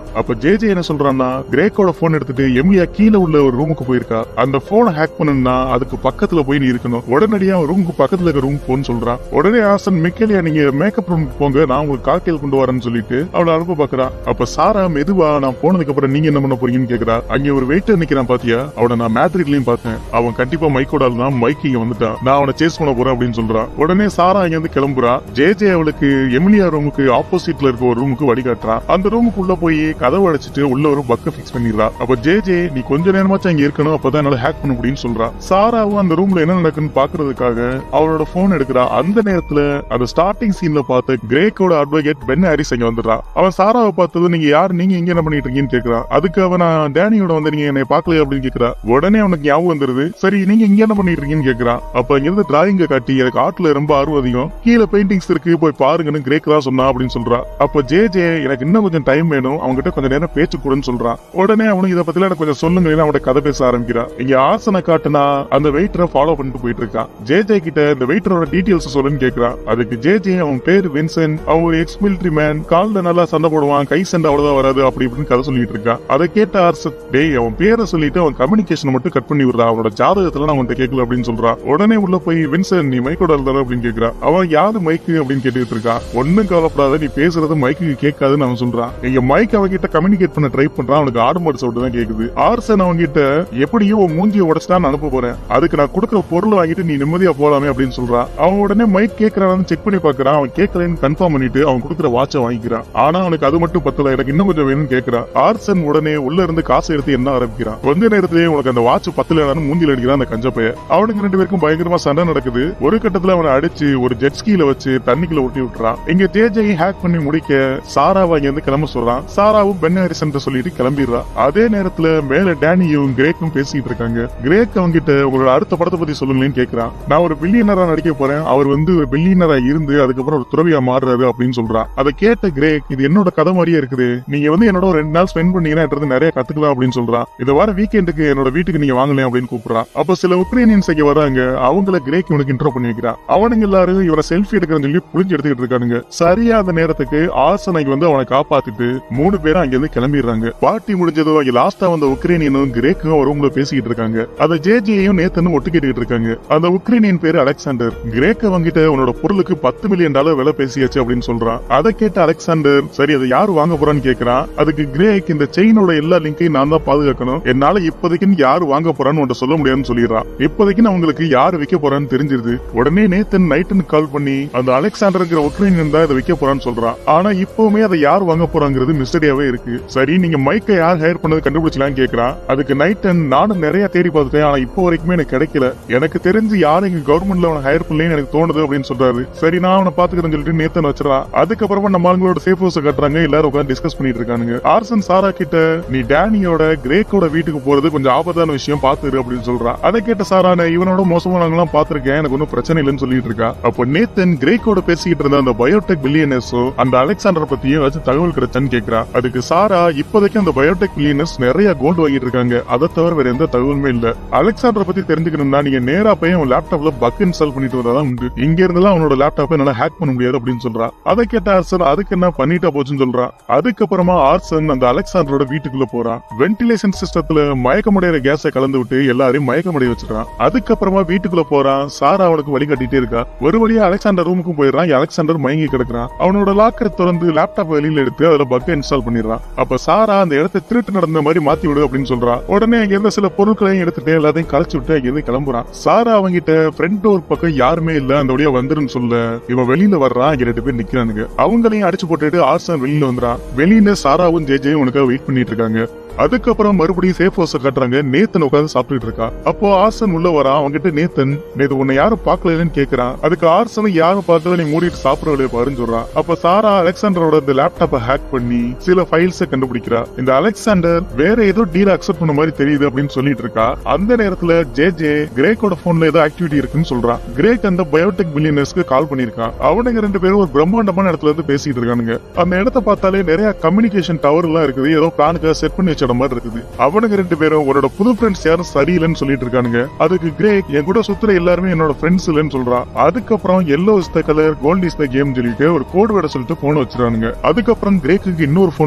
அப்ப ஜேஜே என்ன சொல்றான்னா கிரேக்கோட போன் எடுத்துட்டு எமிலியா கீழே உள்ள ஒரு ரூமுக்கு போயிருக்கா அந்த போனை ஹேக் பண்ணணும்னா அதுக்கு பக்கத்துல போய் நீ இருக்கணும் உடனடியா ரூமுக்கு பக்கத்துல இருக்க ரூம் போன்னு சொல்றான் உடனே ஆசன் மிக்கலியா நீங்க மேக்கப் ரூமுக்கு போங்க நான் உங்களுக்கு காக்டெயில் கொண்டு வரேன்னு சொல்லிட்டு அவளை அனுப்ப பாக்குறா அப்ப சாரா மெதுவா நான் போனதுக்கு அப்புறம் நீங்க என்ன பண்ண போறீங்கன்னு கேக்குறா அங்க ஒரு வெயிட்டர் நிக்கிறான் பாத்தியா அவனை நான் மேத்ரிட்லயும் பார்த்தேன் அவன் கண்டிப்பா மைக்கோட ஆள் தான் மைக் இங்க வந்துட்டான் நான் அவனை சேஸ் பண்ண போறேன் அப்படின்னு சொல்றான் உடனே சாரா இங்க இருந்து கிளம்புறா ஜே ஜே அவளுக்கு எமிலியா ரூமுக்கு ஆப்போசிட்ல இருக்க ஒரு ரூமுக்கு வழிகாட்டுறான் அந்த ரூமுக்கு உள்ள போய் கதவை அடைச்சிட்டு உள்ள ஒரு பக்க பிக்ஸ் பண்ணிடுறா அப்ப ஜே ஜே நீ கொஞ்ச நேரமாச்சும் அங்க இருக்கணும் அப்பதான் என்னால ஹேக் பண்ண முடியும்னு சொல்றா சாராவும் அந்த ரூம்ல என்ன நடக்குன்னு பாக்குறதுக்காக அவளோட போன் எடுக்கிறா அந்த நேரத்துல அந்த ஸ்டார்டிங் சீன்ல பார்த்த கிரேக்கோட அட்வொகேட் பென் ஹாரிஸ் அங்க வந்துடுறா அவன் சாராவை பார்த்தது நீங்க யார் நீங்க இங்க என்ன பண்ணிட்டு இருக்கீங்கன்னு கேக்குறான் அதுக்கு அவன் நான் டேனியோட வந்து நீங்க என்னை பார்க்கல அப்படின்னு கேக்குறா உடனே அவனுக்கு ஞாபகம் வந்துருது சரி நீங்க இங்க என்ன பண்ணிட்டு இருக்கீங்கன்னு கேக்குறான் அப்ப இங்க இருந்து டிராயிங்க காட்டி எனக்கு ஆர்ட்ல ரொம்ப ஆர்வம் அதிகம் கீழே பெயிண்டிங்ஸ் இருக்கு போய் பாருங்கன்னு கிரேக் தான் சொன்னா அப்படின்னு சொல்றா அப்ப ஜே ஜே எனக்கு இன்னும் கொஞ்சம் டைம் வேணும் அவங்ககிட்ட கொஞ்சம் நேரம் பேச்சு கூடன்னு சொல்றான் உடனே அவனுக்கு இதை பத்தில எனக்கு கொஞ்சம் சொல்லுங்க அவனோட கதை பேச ஆரம்பிக்கிறா இங்க ஆசனை காட்டுனா அந்த வெயிட்டரை ஃபாலோ பண்ணிட்டு போயிட்டு இருக்கான் ஜே ஜே கிட்ட இந்த வெயிட்டரோட டீடைல்ஸ் சொல்லுன்னு கேக்குறான் அதுக்கு ஜே ஜே அவன் பேரு வின்சன் அவன் ஒரு எக்ஸ் மிலிட்டரி மேன் கால்ல நல்லா சண்டை போடுவான் கை சண்டை அவ்வளவுதான் வராது அப்படி இப்படின்னு கதை சொல்லிட்டு இருக்கான் அதை கேட்ட ஆர்சத் டேய் அவன் பேரை சொல்லிட்டு அவன் கம்யூனிகேஷன் மட்டும் கட் பண்ணி விடுறா அவனோட ஜாதகத்துல நான் அவன்கிட்ட கேட்கல அப்படின்னு சொல்றான் உடனே உள்ள போய் வின்சன் நீ மைக்கோட இருந்தாரு அப்படின்னு கேக்குறான் அவன் யாரு மைக்கு அப்படின்னு கேட்டுட்டு இருக்கான் ஒண்ணும் கவலைப்படாத நீ பேசுறது மைக்கு கேட்காதுன்னு அவன் சொல்றான் இங்க மைக் அவன் கிட்ட கம்யூனிகேட் பண்ண ட்ரை பண்றான் அவனுக்கு ஆடு மாடு சவுண்ட் தான் கேக்குது ஆர்சன் அவன் கிட்ட எப்படியும் உன் மூஞ்சியை உடச்சிட்டான்னு அனுப்ப போறேன் அதுக்கு நான் கொடுக்குற பொருள் வாங்கிட்டு நீ நிம்மதியா போலாமே அப்படின்னு சொல்றான் அவன் உடனே மைக் கேட்கறான்னு செக் பண்ணி பாக்குறான் அவன் கேட்கலன்னு கன்ஃபார்ம் பண்ணிட்டு அவன் கொடுக்குற வாட்சை வாங்கிக்கிறான் ஆனா அவனுக்கு அது மட்டும் பத்தல எனக்கு இன்னும் கொஞ்சம் வேணும்னு கேட்கறான் ஆர்சன் உடனே உள்ள இருந்து காசு எடுத்து என்ன ஆரம்பிக்கிறான் கொஞ்ச நேரத்திலேயே உனக்கு அந்த வாட்ச் பத்துல மூஞ்சில அடிக்கிறான் அந்த கஞ்ச பைய அவனுக்கு ரெண்டு பேருக்கும் பயங்கரமா சண்டை நடக்குது ஒரு கட்டத்துல அவனை அடிச்சு ஒரு ஜெட் ஸ்கீல வச்சு தண்ணிக்குள்ள ஒட்டி விட்டுறான் இங்க ஜேஜை ஹேக் பண்ணி முடிக்க சாராவை அங்க இருந்து கிளம்ப சொல்றான் சாராவும் பென் ஹாரிசன் சொல்லிட்டு கிளம்பிடுறா அதே நேரத்துல மேல டேனியும் கிரேக்கும் பேசிட்டு இருக்காங்க கிரேக் அவங்க கிட்ட உங்களோட அடுத்த படத்தை பத்தி சொல்லுங்களேன்னு கேக்குறான் நான் ஒரு பில்லியனரா நடிக்க போறேன் அவர் வந்து ஒரு பில்லியனரா இருந்து அதுக்கப்புறம் ஒரு துறவியா மாறுறாரு அப்படின்னு சொல்றான் அதை கேட்ட கிரேக் இது என்னோட கதை மாதிரியே இருக்குது நீங்க வந்து என்னோட ஒரு ரெண்டு நாள் ஸ்பெண்ட் பண்ணீங்கன்னா என்கிட்ட இருந்து நிறைய கத்துக்கலாம் அப்படின்னு சொல்றான் இந்த வார வீக்கெண்டுக்கு என்னோட வீட்டுக்கு நீங்க வாங்கலாம் அப்படின்னு கூப்பிடுறான் அப்ப சில உக்ரைனியன்ஸ் இங்க வராங்க அவங்கள கிரேக் இவனுக்கு இன்ட்ரோ பண்ணி வைக்கிறான் அவனுங்க எல்லாரும் இவனை செல்ஃபி எடுக்கிறன்னு சொல்லி புளிஞ்சு எடுத்துக்கிட்டு இருக்கானுங்க சரியா அந்த நேரத்துக்கு ஆசனைக்கு வந்து அவனை காப்பாத்திட்டு மூணு பேரும் அங்க இருந்து கிளம்பிடுறாங்க பார்ட்டி முடிஞ்சதும் அங்க லாஸ்டா வந்த உக்ரைனியனும் கிரேக்கும் ஒரு ரூம்ல பேசிக்கிட்டு இருக்காங்க அதை ஜேஜியையும் நேத்தனும் ஒட்டு கேட்டுக்கிட்டு இருக்காங்க அந்த உக்ரைனியன் பேரு அலெக்சாண்டர் கிரேக்க வாங்கிட்ட உன்னோட பொருளுக்கு பத்து மில்லியன் டாலர் விலை பேசியாச்சு அப்படின்னு சொல்றான் அதை கேட்ட அலெக்சாண்டர் சரி அதை யாரு வாங்க போறான்னு கேக்குறான் அதுக்கு கிரேக் இந்த செயினோட எல்லா லிங்கையும் நான் தான் பாதுகாக்கணும் என்னால இப்போதைக்கு யாரு வாங்க போறான்னு உன்ட்ட சொல்ல முடியாதுன்னு சொல்லிடுறான் இப்போதைக்கு நான் உங்களுக்கு யாரு விற்க போறான்னு தெரிஞ்சிருது உடனே நேத்தன் நைட்டுன்னு கால் பண்ணி அந்த அலெக்சாண்டர்ங்கிற உக்ரைனியன் தான் இதை விற்க போறான்னு சொல்றான் ஆனா இப்பவுமே அதை யார் வாங்க போறாங்கிறது மிஸ்டரியாவே இருக்கு சரி நீங்க மைக்கை யார் ஹையர் பண்ணது கண்டுபிடிச்சலாம்னு கேக்குறான் அதுக்கு நைட்டன் நானும் நிறைய தேடி பார்த்துட்டேன் ஆனா இப்போ வரைக்குமே எனக்கு கிடைக்கல எனக்கு தெரிஞ்சு யாரும் இங்க கவர்மெண்ட்ல அவனை ஹையர் பண்ணலன்னு எனக்கு தோணுது அப்படின்னு சொல்றாரு சரி நான் அவனை பாத்துக்கிறேன்னு சொல்லிட்டு நேத்தன் வச்சிடறான் அதுக்கப்புறமா நம்ம ஆளுங்களோட சேஃப் ஹவுஸ் கட்டுறாங்க எல்லாரும் உட்காந்து டிஸ்கஸ் பண்ணிட்டு இருக்கானுங்க ஆர்சன் சாரா கிட்ட நீ டேனியோட கிரேக்கோட வீட்டுக்கு போறது கொஞ்சம் ஆபத்தான விஷயம் பாத்துரு அப்படின்னு சொல்றான் அதை கேட்ட சாரா நான் இவனோட மோசமானவங்களாம் பாத்திருக்கேன் எனக்கு ஒன்னும் பிரச்சனை இல்லைன்னு சொல்லிட்டு இருக்கா அப்போ நேத்தன் கிரேக்கோட பேசிக்கிட்டு இருந்த அந்த பயோடெக் பில்லியனர்ஸோ அந்த அலெக்சாண்டர் பத்தியும் ஏதாச்சும் தகவல் கிடைச்சான்னு கேக்குறா அதுக்கு சாரா இப்போதைக்கு அந்த பயோடெக் பில்லியனர்ஸ் நிறைய கோல்டு வாங்கிட்டு இருக்காங்க அதை தவிர வேற எந்த தகவலுமே இல்ல அலெக்சாண்டர் பத்தி தெரிஞ்சுக்கணும்னா நீங்க நேரா போய் அவன் லேப்டாப்ல பக் இன்ஸ்டால் பண்ணிட்டு வந்தாதான் உண்டு இங்க இருந்தெல்லாம் அவனோட லேப்டாப்பை என்னால ஹேக் பண்ண முடியாது அப்படின்னு சொல்றா அதை கேட்ட ஆர்சன் அதுக்கு என்ன பண்ணிட்டா போச்சுன்னு சொல்றான் அதுக்கப்புறமா ஆர்சன் அந்த அலெக்சாண்டரோட வீட்டுக்குள்ள போறான் வென்டிலேஷன் சிஸ்டத்துல மயக்கமடைகிற கேஸை கலந்து விட்டு எல்லாரையும் மயக்கமடைய வச்சிடறான் அதுக்கப்புறமா வீட்டுக்குள்ள போறான் சாரா அவனுக்கு வழி கட்டிட்டே இருக்கா ஒரு வழியா அலெக்சாண்டர் ரூமுக்கும் போயிடுறான் அலெக்சாண்டர் மயங்கி கிடக்குறான் அவனோட லாக்கர் திறந்து லேப்டாப் வெளியில எடுத்து அதுல பக்க இன்ஸ்டால் பண்ணிடுறான் அப்ப சாரா அந்த இடத்தை திருட்டு நடந்த மாதிரி மாத்தி விடு அப்படின்னு சொல்றா உடனே அங்க இருந்த சில பொருட்களையும் எடுத்துட்டு எல்லாத்தையும் கலைச்சு விட்டு அங்க இருந்து கிளம்புறான் சாரா அவங்கிட்ட ஃப்ரண்ட் டோர் பக்கம் யாருமே இல்ல அந்த வழியா வந்துருன்னு சொல்ல இவன் வெளியில வர்றான் இங்க ரெண்டு பேர் நிக்கிறானுங்க அவங்களையும் அடிச்சு போட்டுட்டு ஆர்சன் வெளியில வந்துறான் வெளியில சாராவும் ஜேஜேயும் உனக்காக வெயிட் பண்ணிட்டு இருக்காங்க அதுக்கப்புறம் மறுபடியும் சேஃப் ஹவுஸ் கட்டுறாங்க நேத்தன் உட்காந்து சாப்பிட்டுட்டு இருக்கா அப்போ ஆர்சன் உள்ள வரான் அவன்கிட்ட நேத்தன் நேத்து உன்னை யாரும் பாக்கலன்னு கேக்குறான் அதுக்கு ஆர்சனும் யாரும் பார்க்கல நீ மூடிட்டு சாப்பிட வேலையை பாருன்னு சொல்றான் அப்ப சாரா அலெக்சாண்டரோட இந்த லேப்டாப்பை ஹேக் பண்ணி சில ஃபைல்ஸை கண்டுபிடிக்கிறா இந்த அலெக்சாண்டர் வேற ஏதோ டீல் அக்செப்ட் பண்ண மாதிரி தெரியுது அப்படின்னு சொல்லிட்டு இருக்கா அந்த நேரத்துல ஜே ஜே கிரேக்கோட போன்ல ஏதோ ஆக்டிவிட்டி இருக்குன்னு சொல்றான் கிரேக் அந்த பயோடெக் பில்லியனர்ஸ்க்கு கால் பண்ணிருக்கான் அவனுங்க ரெண்டு பேரும் ஒரு பிரம்மாண்டமான இடத்துல இருந்து பேசிட்டு இருக்கானுங்க அந்த இடத்த பார்த்தாலே நிறைய கம்யூனிகேஷன் டவர் எல்லாம் இருக்குது ஏதோ பிளானுக்கு செட் பண்ணி வச்ச இடம் மாதிரி இருக்குது அவனுங்க ரெண்டு பேரும் உன்னோட புது ஃப்ரெண்ட்ஸ் யாரும் சரியில்லைன்னு சொல்லிட்டு இருக்கானுங்க அதுக்கு கிரேக் என் கூட சுத்துற எல்லாருமே என்னோட ஃப்ரெண்ட்ஸ் இல்லைன்னு சொல்றான் அதுக்கப்புறம் yellow is the colour gold is the game சொல்லிட்டு ஒரு கோட் வேர்டை சொல்லிட்டு போன் வச்சிருக்கானுங்க அதுக்கப்புறம் கிரேக்கு இன்னொரு போன்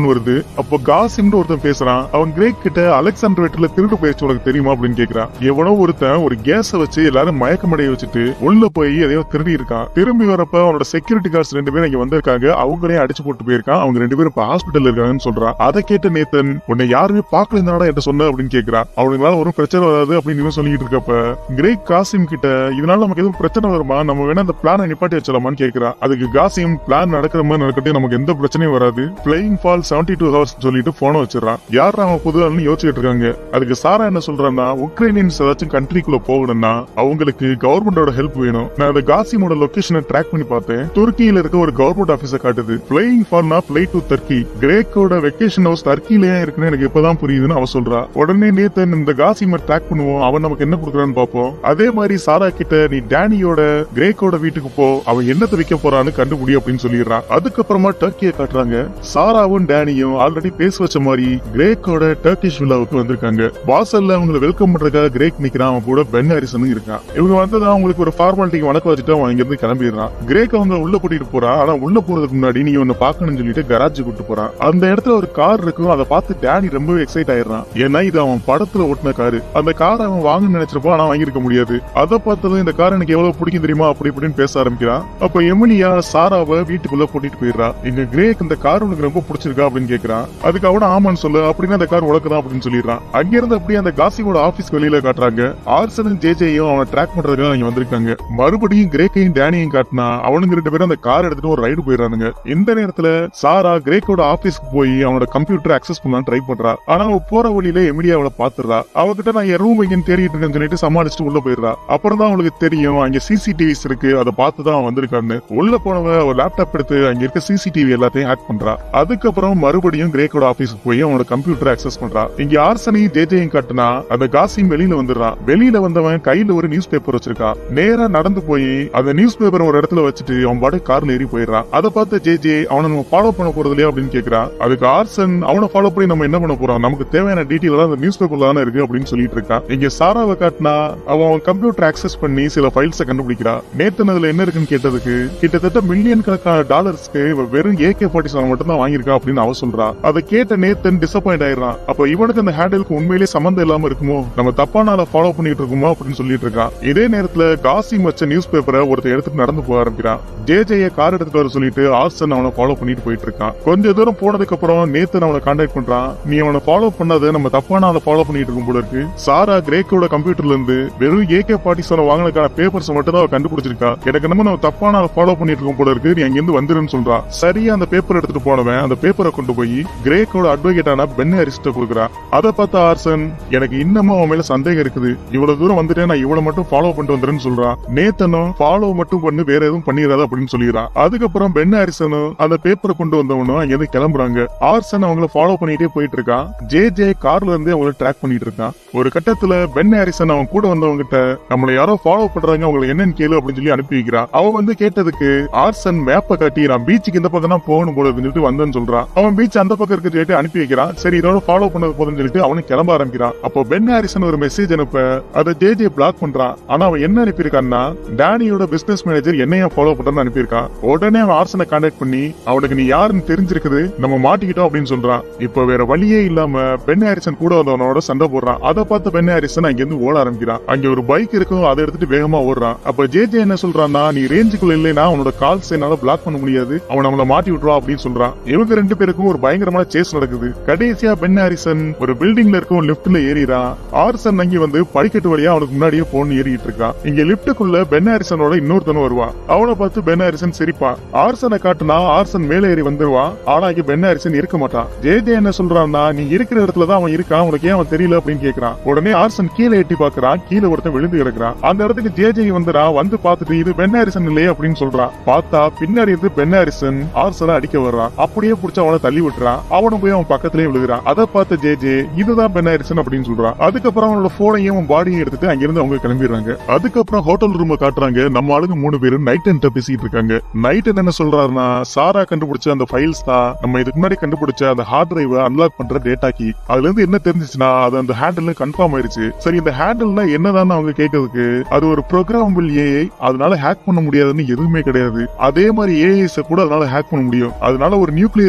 வருது அப்போ காசிம்னு ஒருத்தன் பேசுறான் அவன் கிரேக் கிட்ட அலெக்சாண்டர் வெட்டில திருடு போயிடுச்சு உனக்கு தெரியுமா அப்படின்னு கேக்குறான் எவனோ ஒருத்தன் ஒரு கேஸ வச்சு எல்லாரும் மயக்கமடைய வச்சுட்டு உள்ள போய் எதையோ திருடி இருக்கான் திரும்பி வரப்ப அவனோட செக்யூரிட்டி கார்ட்ஸ் ரெண்டு பேரும் இங்க வந்திருக்காங்க அவங்களையும் அடிச்சு போட்டு போயிருக்கான் அவங்க ரெண்டு பேரும் இப்ப ஹாஸ்பிட்டல் இருக்காங்கன்னு சொல்றான் அதை கேட்ட நேத்தன் உன்னை யாருமே பாக்கல இந்த என்கிட்ட சொன்ன அப்படின்னு கேக்குறான் அவனுக்குனால ஒரு பிரச்சனை வராது அப்படின்னு இவன் சொல்லிட்டு இருக்கப்ப கிரேக் காசிம் கிட்ட இதனால நமக்கு எதுவும் பிரச்சனை வருமா நம்ம வேணா அந்த பிளானை நிப்பாட்டி வச்சலாமான்னு கேக்குறான் அதுக்கு காசிம் பிளான் நடக்கிற மாதிரி நடக்கட்டும் நமக்கு எந்த பிரச்சனையும் வராது playing fall seventy two hours சொல்லிட்டு போன வச்சிடறான் யார் அவன் புது ஆளுன்னு யோசிச்சுட்டு இருக்காங்க அதுக்கு சாரா என்ன சொல்றான்னா உக்ரைனியன்ஸ் ஏதாச்சும் கண்ட்ரிக்குள்ள போகணும்னா அவங்களுக்கு கவர்மெண்டோட ஹெல்ப் வேணும் நான் அந்த காசிமோட லொகேஷனை ட்ராக் பண்ணி பார்த்தேன் துருக்கியில இருக்க ஒரு கவர்மெண்ட் ஆபீஸ காட்டுது பிளேயிங் ஃபால்னா பிளே டு தர்க்கி கிரேக்கோட வெக்கேஷன் ஹவுஸ் தர்க்கிலேயே இருக்குன்னு எனக்கு இப்பதான் புரியுதுன்னு அவ சொல்றா உடனே நேத்தன் இந்த காசிமர் ட்ராக் பண்ணுவோம் அவன் நமக்கு என்ன கொடுக்குறான்னு பார்ப்போம் அதே மாதிரி சாரா கிட்ட நீ டேனியோட கிரேக்கோட வீட்டுக்கு போ அவன் என்னத்தை வைக்க போறான்னு கண்டுபிடி அப்படின்னு சொல்லிடுறான் அதுக்கப்புறமா டர்க்கியை காட்டுறாங்க சாராவும் டேனியும் ஆல்ரெடி பேச வச்ச மாதிரி கிரேக்கோட டர்க்கிஷ் விழாவுக்கு வந்திருக்காங்க வாசல்ல அவங்களை வெல்கம் பண்றதுக்காக கிரேக் நிக்கிறான் அவன் கூட பென் ஹாரிசனும் இருக்கான் இவங்க வந்ததா அவங்களுக்கு ஒரு ஃபார்மாலிட்டிக்கு வணக்கம் வச்சுட்டு அவன் இங்க இருந்து கிளம்பிடுறான் கிரேக் அவங்க உள்ள கூட்டிட்டு போறான் ஆனா உள்ள போறதுக்கு முன்னாடி நீ ஒன்னு பாக்கணும்னு சொல்லிட்டு கராஜ் கூட்டு போறான் அந்த இடத்துல ஒரு கார் இருக்கும் அதை பார்த்து டேனி ரொம்பவே எக்ஸைட் ஆயிடுறான் ஏன்னா இது அவன் படத்துல ஓட்டின காரு அந்த காரை அவன் வாங்க நினைச்சிருப்பான் ஆனா வாங்கியிருக்க முடியாது அதை பார்த்ததும் இந்த கார் எனக்கு எவ்வளவு பிடிக்கும் தெரியுமா அப்படி இப்படின்னு பேச ஆரம்பிக்கிறான் அப்ப எமிலியா சாராவை வீட்டுக்குள்ள கூட்டிட்டு போயிடுறா இங்க கிரேக் இந்த கார் உனக்கு ரொம்ப பிடிச்சிருக்கா அப்படின்னு கேக்குறான் அதுக்கு அவன ஆமான்னு சொல்லு அப்படின்னா அந்த கார் உனக்குதான் அப்படின்னு சொல்லிடுறான் அங்க இருந்து அப்படியே அந்த காசியோட ஆபீஸ் வெளியில காட்டுறாங்க ஆர்சனும் ஜேஜேயும் அவனை ட்ராக் பண்றதுக்காக இங்க வந்திருக்காங்க மறுபடியும் கிரேக்கையும் டேனியும் காட்டினா அவனுங்க ரெண்டு பேரும் அந்த கார் எடுத்துட்டு ஒரு ரைடு போயிடுறானுங்க இந்த நேரத்துல சாரா கிரேக்கோட ஆபீஸ்க்கு போய் அவனோட கம்ப்யூட்டர் அக்சஸ் பண்ணலாம் ட்ரை பண்றா ஆனா அவ போற வழியில எமிலியா அவளை பாத்துறா அவகிட்ட நான் என் ரூம் எங்கன்னு தேடிட்டு இருக்கேன்னு சொல்லிட்டு சமாளிச்சுட்டு உள்ள போயிடுறா அப்புறம் தான் அவளுக்கு தெரியும் அங்க சிசிடிவிஸ் இருக்கு அதை பார்த்து தான் அவன் வந்திருக்கான்னு உள்ள போனவ ஒரு லேப்டாப் எடுத்து அங்க இருக்க சிசிடிவி எல்லாத்தையும் ஹேக் பண்றா அதுக்கப்புறம் மறுபடியும் கிரேக்கோட ஆபீஸ்க்கு போய் அவனோட கம்ப்யூட்டர் அக்சஸ் பண்றா இங்க ஆர்சனையும் ஜேஜேயும் காட்டுனா அந்த காசிம் வெளியில வந்துடுறான் வெளியில வந்தவன் கையில ஒரு நியூஸ் பேப்பர் வச்சிருக்கான் நேரா நடந்து போய் அந்த நியூஸ் பேப்பர் ஒரு இடத்துல வச்சுட்டு அவன் பாட்டு கார்ல ஏறி போயிடுறான் அதை பார்த்து ஜேஜே அவனை நம்ம ஃபாலோ பண்ண போறது இல்லையா அப்படின்னு கேக்குறான் அதுக்கு ஆர்சன் அவனை ஃபாலோ பண்ணி நம்ம என்ன பண்ண போறோம் நமக்கு தேவையான டீட்டெயில் அந்த நியூஸ் பேப்பர்ல தானே இருக்கு அப்படின்னு சொல்லிட்டு இருக்கான் இங்க சாராவை காட்டினா அவன் அவன் கம்ப்யூட்டர் அக்சஸ் பண்ணி சில ஃபைல்ஸை கண்டுபிடிக்கிறா நேத்து அதுல என்ன இருக்குன்னு கேட்டதுக்கு கிட்டத்தட்ட மில்லியன் கணக்கான டாலர்ஸ்க்கு இவ வெறும் ஏகே ஃபார்ட்டி செவன் மட்டும் தான் வாங்கியிருக்கா அப்படின்னு அவ சொல்றா அதை கேட்ட நேத்தன் டிசப்பாயிண்ட் ஆயிடுறான் அப்ப இவனுக்கு அந்த ஹேண்டிலுக்கு உண்மையிலேயே சம்மந்தம் இல்லாம இருக்குமோ நம்ம தப்பான ஆளை ஃபாலோ பண்ணிட்டு இருக்குமோ அப்படின்னு சொல்லிட்டு இருக்கான் இதே நேரத்துல காசிம் வச்ச நியூஸ் பேப்பரை ஒருத்தர் எடுத்துட்டு நடந்து போக ஆரம்பிக்கிறான் ஜேஜேய கார் எடுத்துட்டு வர சொல்லிட்டு ஆர்சன் அவனை ஃபாலோ பண்ணிட்டு போயிட்டு இருக்கான் கொஞ்ச தூரம் போனதுக்கு அப்புறம் நேத்தன் அவனை கான்டாக்ட் பண்றான் நீ அவனை ஃபாலோ பண்ணது நம்ம தப்பான ஆளை ஃபாலோ பண்ணிட்டு இருக்கும் போல இருக்கு சாரா கிரேக்கோட கம்ப்யூட்டர்ல இருந்து வெறும் ஏகே பார்ட்டி சொல்ல வாங்கினதுக்கான பேப்பர்ஸ் மட்டும் தான் அவ கண்டுபிடிச்சிருக்கா எனக்கு நம்ம நம்ம தப்பான ஆளை ஃபாலோ பண்ணிட்டு இருக்கும் போல இருக்கு நீ அங்கிருந்து வந்துருன்னு சொல்றா சரியா அந்த பேப்பர் எடுத்துட்டு போனவன் அந்த பேப்பரை கொண்டு போய் கிரேக்கோட அட்வொகேட்டான பென் ஹாரிஸ்ட கொடுக்குறான் அதை பார்த்த ஆர்சன் எனக்கு இன்னமும் அவன் மேல சந்தேகம் இருக்குது இவ்வளவு தூரம் வந்துட்டேன் நான் இவ்வளவு மட்டும் ஃபாலோ பண்ணிட்டு வந்துறேன்னு சொல்றான் நேத்தனும் ஃபாலோ மட்டும் பண்ணு வேற எதுவும் பண்ணிடாத அப்படின்னு சொல்லிடுறான் அதுக்கப்புறம் பென் ஹாரிசனும் அந்த பேப்பரை கொண்டு வந்தவனும் அங்க இருந்து கிளம்புறாங்க ஆர்சன் அவங்கள ஃபாலோ பண்ணிட்டே போயிட்டு இருக்கான் ஜே ஜே கார்ல இருந்து அவங்கள ட்ராக் பண்ணிட்டு இருக்கான் ஒரு கட்டத்துல பென் ஹாரிசன் அவன் கூட வந்தவங்க கிட்ட நம்மள யாரோ ஃபாலோ பண்றாங்க அவங்களுக்கு என்னன்னு கேளு அப்படின்னு சொல்லி அனுப்பி வைக்கிறான் அவன் வந்து கேட்டதுக்கு ஆர்சன் மேப்பை காட்டி நான் பீச்சுக்கு இந்த பக்கம் தான் போகணும் போல இருக்குன்னு சொல்லிட்டு வந்தேன்னு சொல்றான் அவன் பீச் அந்த பக்கம் இருக்க சொல்லிட்டு அனுப்பி வைக்கிறான் சரி இதோட ஃபாலோ பண்ணது போதும்னு சொல்லிட்டு அவனும் கிளம்ப ஆரம்பிக்கிறான் அப்போ பென் ஹாரிசன் ஒரு மெசேஜ் அனுப்ப அதை ஜே ஜே பிளாக் பண்றான் ஆனா அவன் என்ன அனுப்பியிருக்கான்னா டேனியோட பிசினஸ் மேனேஜர் என்னைய ஃபாலோ பண்றான்னு அனுப்பியிருக்கான் உடனே அவன் ஆர்சனை கான்டாக்ட் பண்ணி அவனுக்கு நீ யாருன்னு தெரிஞ்சிருக்குது நம்ம மாட்டிக்கிட்டோம் அப்படின்னு சொல்றான் இப்போ வேற வழியே இல்லாம பென் ஹாரிசன் கூட வந்தவனோட சண்டை போடுறான் அதை பார்த்து பென் ஹாரிசன் அங்க இருந்து ஓட ஆரம்பிக்கிறான் அங்க ஒரு பைக் இருக்கும் அதை எடுத்துட்டு வேகமா ஓடுறான் அப்ப ஜே ஜே என்ன சொல்றான்னா நீ ரேஞ்சுக்குள்ள இல்லைன்னா அவனோட கால்ஸ் என்னால பிளாக் பண்ண முடியாது அவன் நம்மள மாட்டி விட்டுருவா அப்படின்னு சொல்றான் இவங்க ரெண்டு பேருக்கும் ஒரு பயங்கரமான சேஸ் நடக்குது கடைசியா பென் ஹாரிசன் ஒரு பில்டிங்ல இருக்கும் லிப்ட்ல ஏறிறான் ஆர்சன் அங்கி வந்து படிக்கட்டு வழியா அவனுக்கு முன்னாடியே போன் ஏறிட்டு இருக்கான் இங்க லிப்டுக்குள்ள பென் ஹாரிசனோட இன்னொருத்தனும் வருவான் அவனை பார்த்து பென் ஹாரிசன் சிரிப்பான் ஆர்சனை காட்டுனா ஆர்சன் மேலே ஏறி வந்துருவான் ஆனா இங்க பென் ஹாரிசன் இருக்க மாட்டான் ஜே ஜே என்ன சொல்றான்னா நீ இருக்கிற இடத்துல தான் அவன் இருக்கான் உனக்கு ஏன் அவன் தெரியல அப்படின்னு கேக்குறான் உடனே ஆர்சன் கீழே எட்டி பாக்குறான் கீழே ஒருத்தன் விழுந்து கிடக்குறான் அந்த இடத்துக்கு ஜே ஜே வந்துறான் வந்து பார்த்துட்டு இது பென் ஹாரிசன் இல்லையே அப்படின்னு சொல்றான் பார்த்தா பின்னாடி இருந்து பென் ஹாரிசன் ஆர்சனை அடிக்க வர்றான் அப்படியே புடிச்சு அவனை தள்ளி விட்டுறான் அவனும் போய் அவன் பக்கத்திலே விழுகிறான் அதை பார்த்த ஜே ஜே இதுதான் பென் ஹாரிசன் அப்படின்னு சொல்றான் அதுக்கப்புறம் அவனோட போனையும் அவன் பாடியும் எடுத்துட்டு அங்கிருந்து அவங்க கிளம்பிடுறாங்க அதுக்கப்புறம் ஹோட்டல் ரூம் காட்டுறாங்க நம்ம ஆளுங்க மூணு பேரும் நைட் அண்ட் பேசிட்டு இருக்காங்க நைட் என்ன சொல்றாருன்னா சாரா கண்டுபிடிச்ச அந்த ஃபைல்ஸ் தான் நம்ம இதுக்கு முன்னாடி கண்டுபிடிச்ச அந்த ஹார்ட் டிரைவ் அன்லாக் பண்ற டேட்டா கீ அதுல இருந்து என்ன தெரிஞ்சிச்சுன்னா அது அந்த ஹேண்டில் கன்ஃபார்ம் ஆயிருச்சு சரி இந்த ஹேண்டில்னா என்னதான் அவங்க கேட்கறதுக்கு அது ஒரு ப்ரோக்ராமபிள் ஏஐ அதனால ஹேக் பண்ண முடியாதுன்னு எதுவுமே கிடையாது அதே மாதிரி ஏஐஸ் கூட அதனால ஹேக் பண்ண முடியும் அதனால ஒரு நியூக்ளியர் வெப்பனை அனுப்பி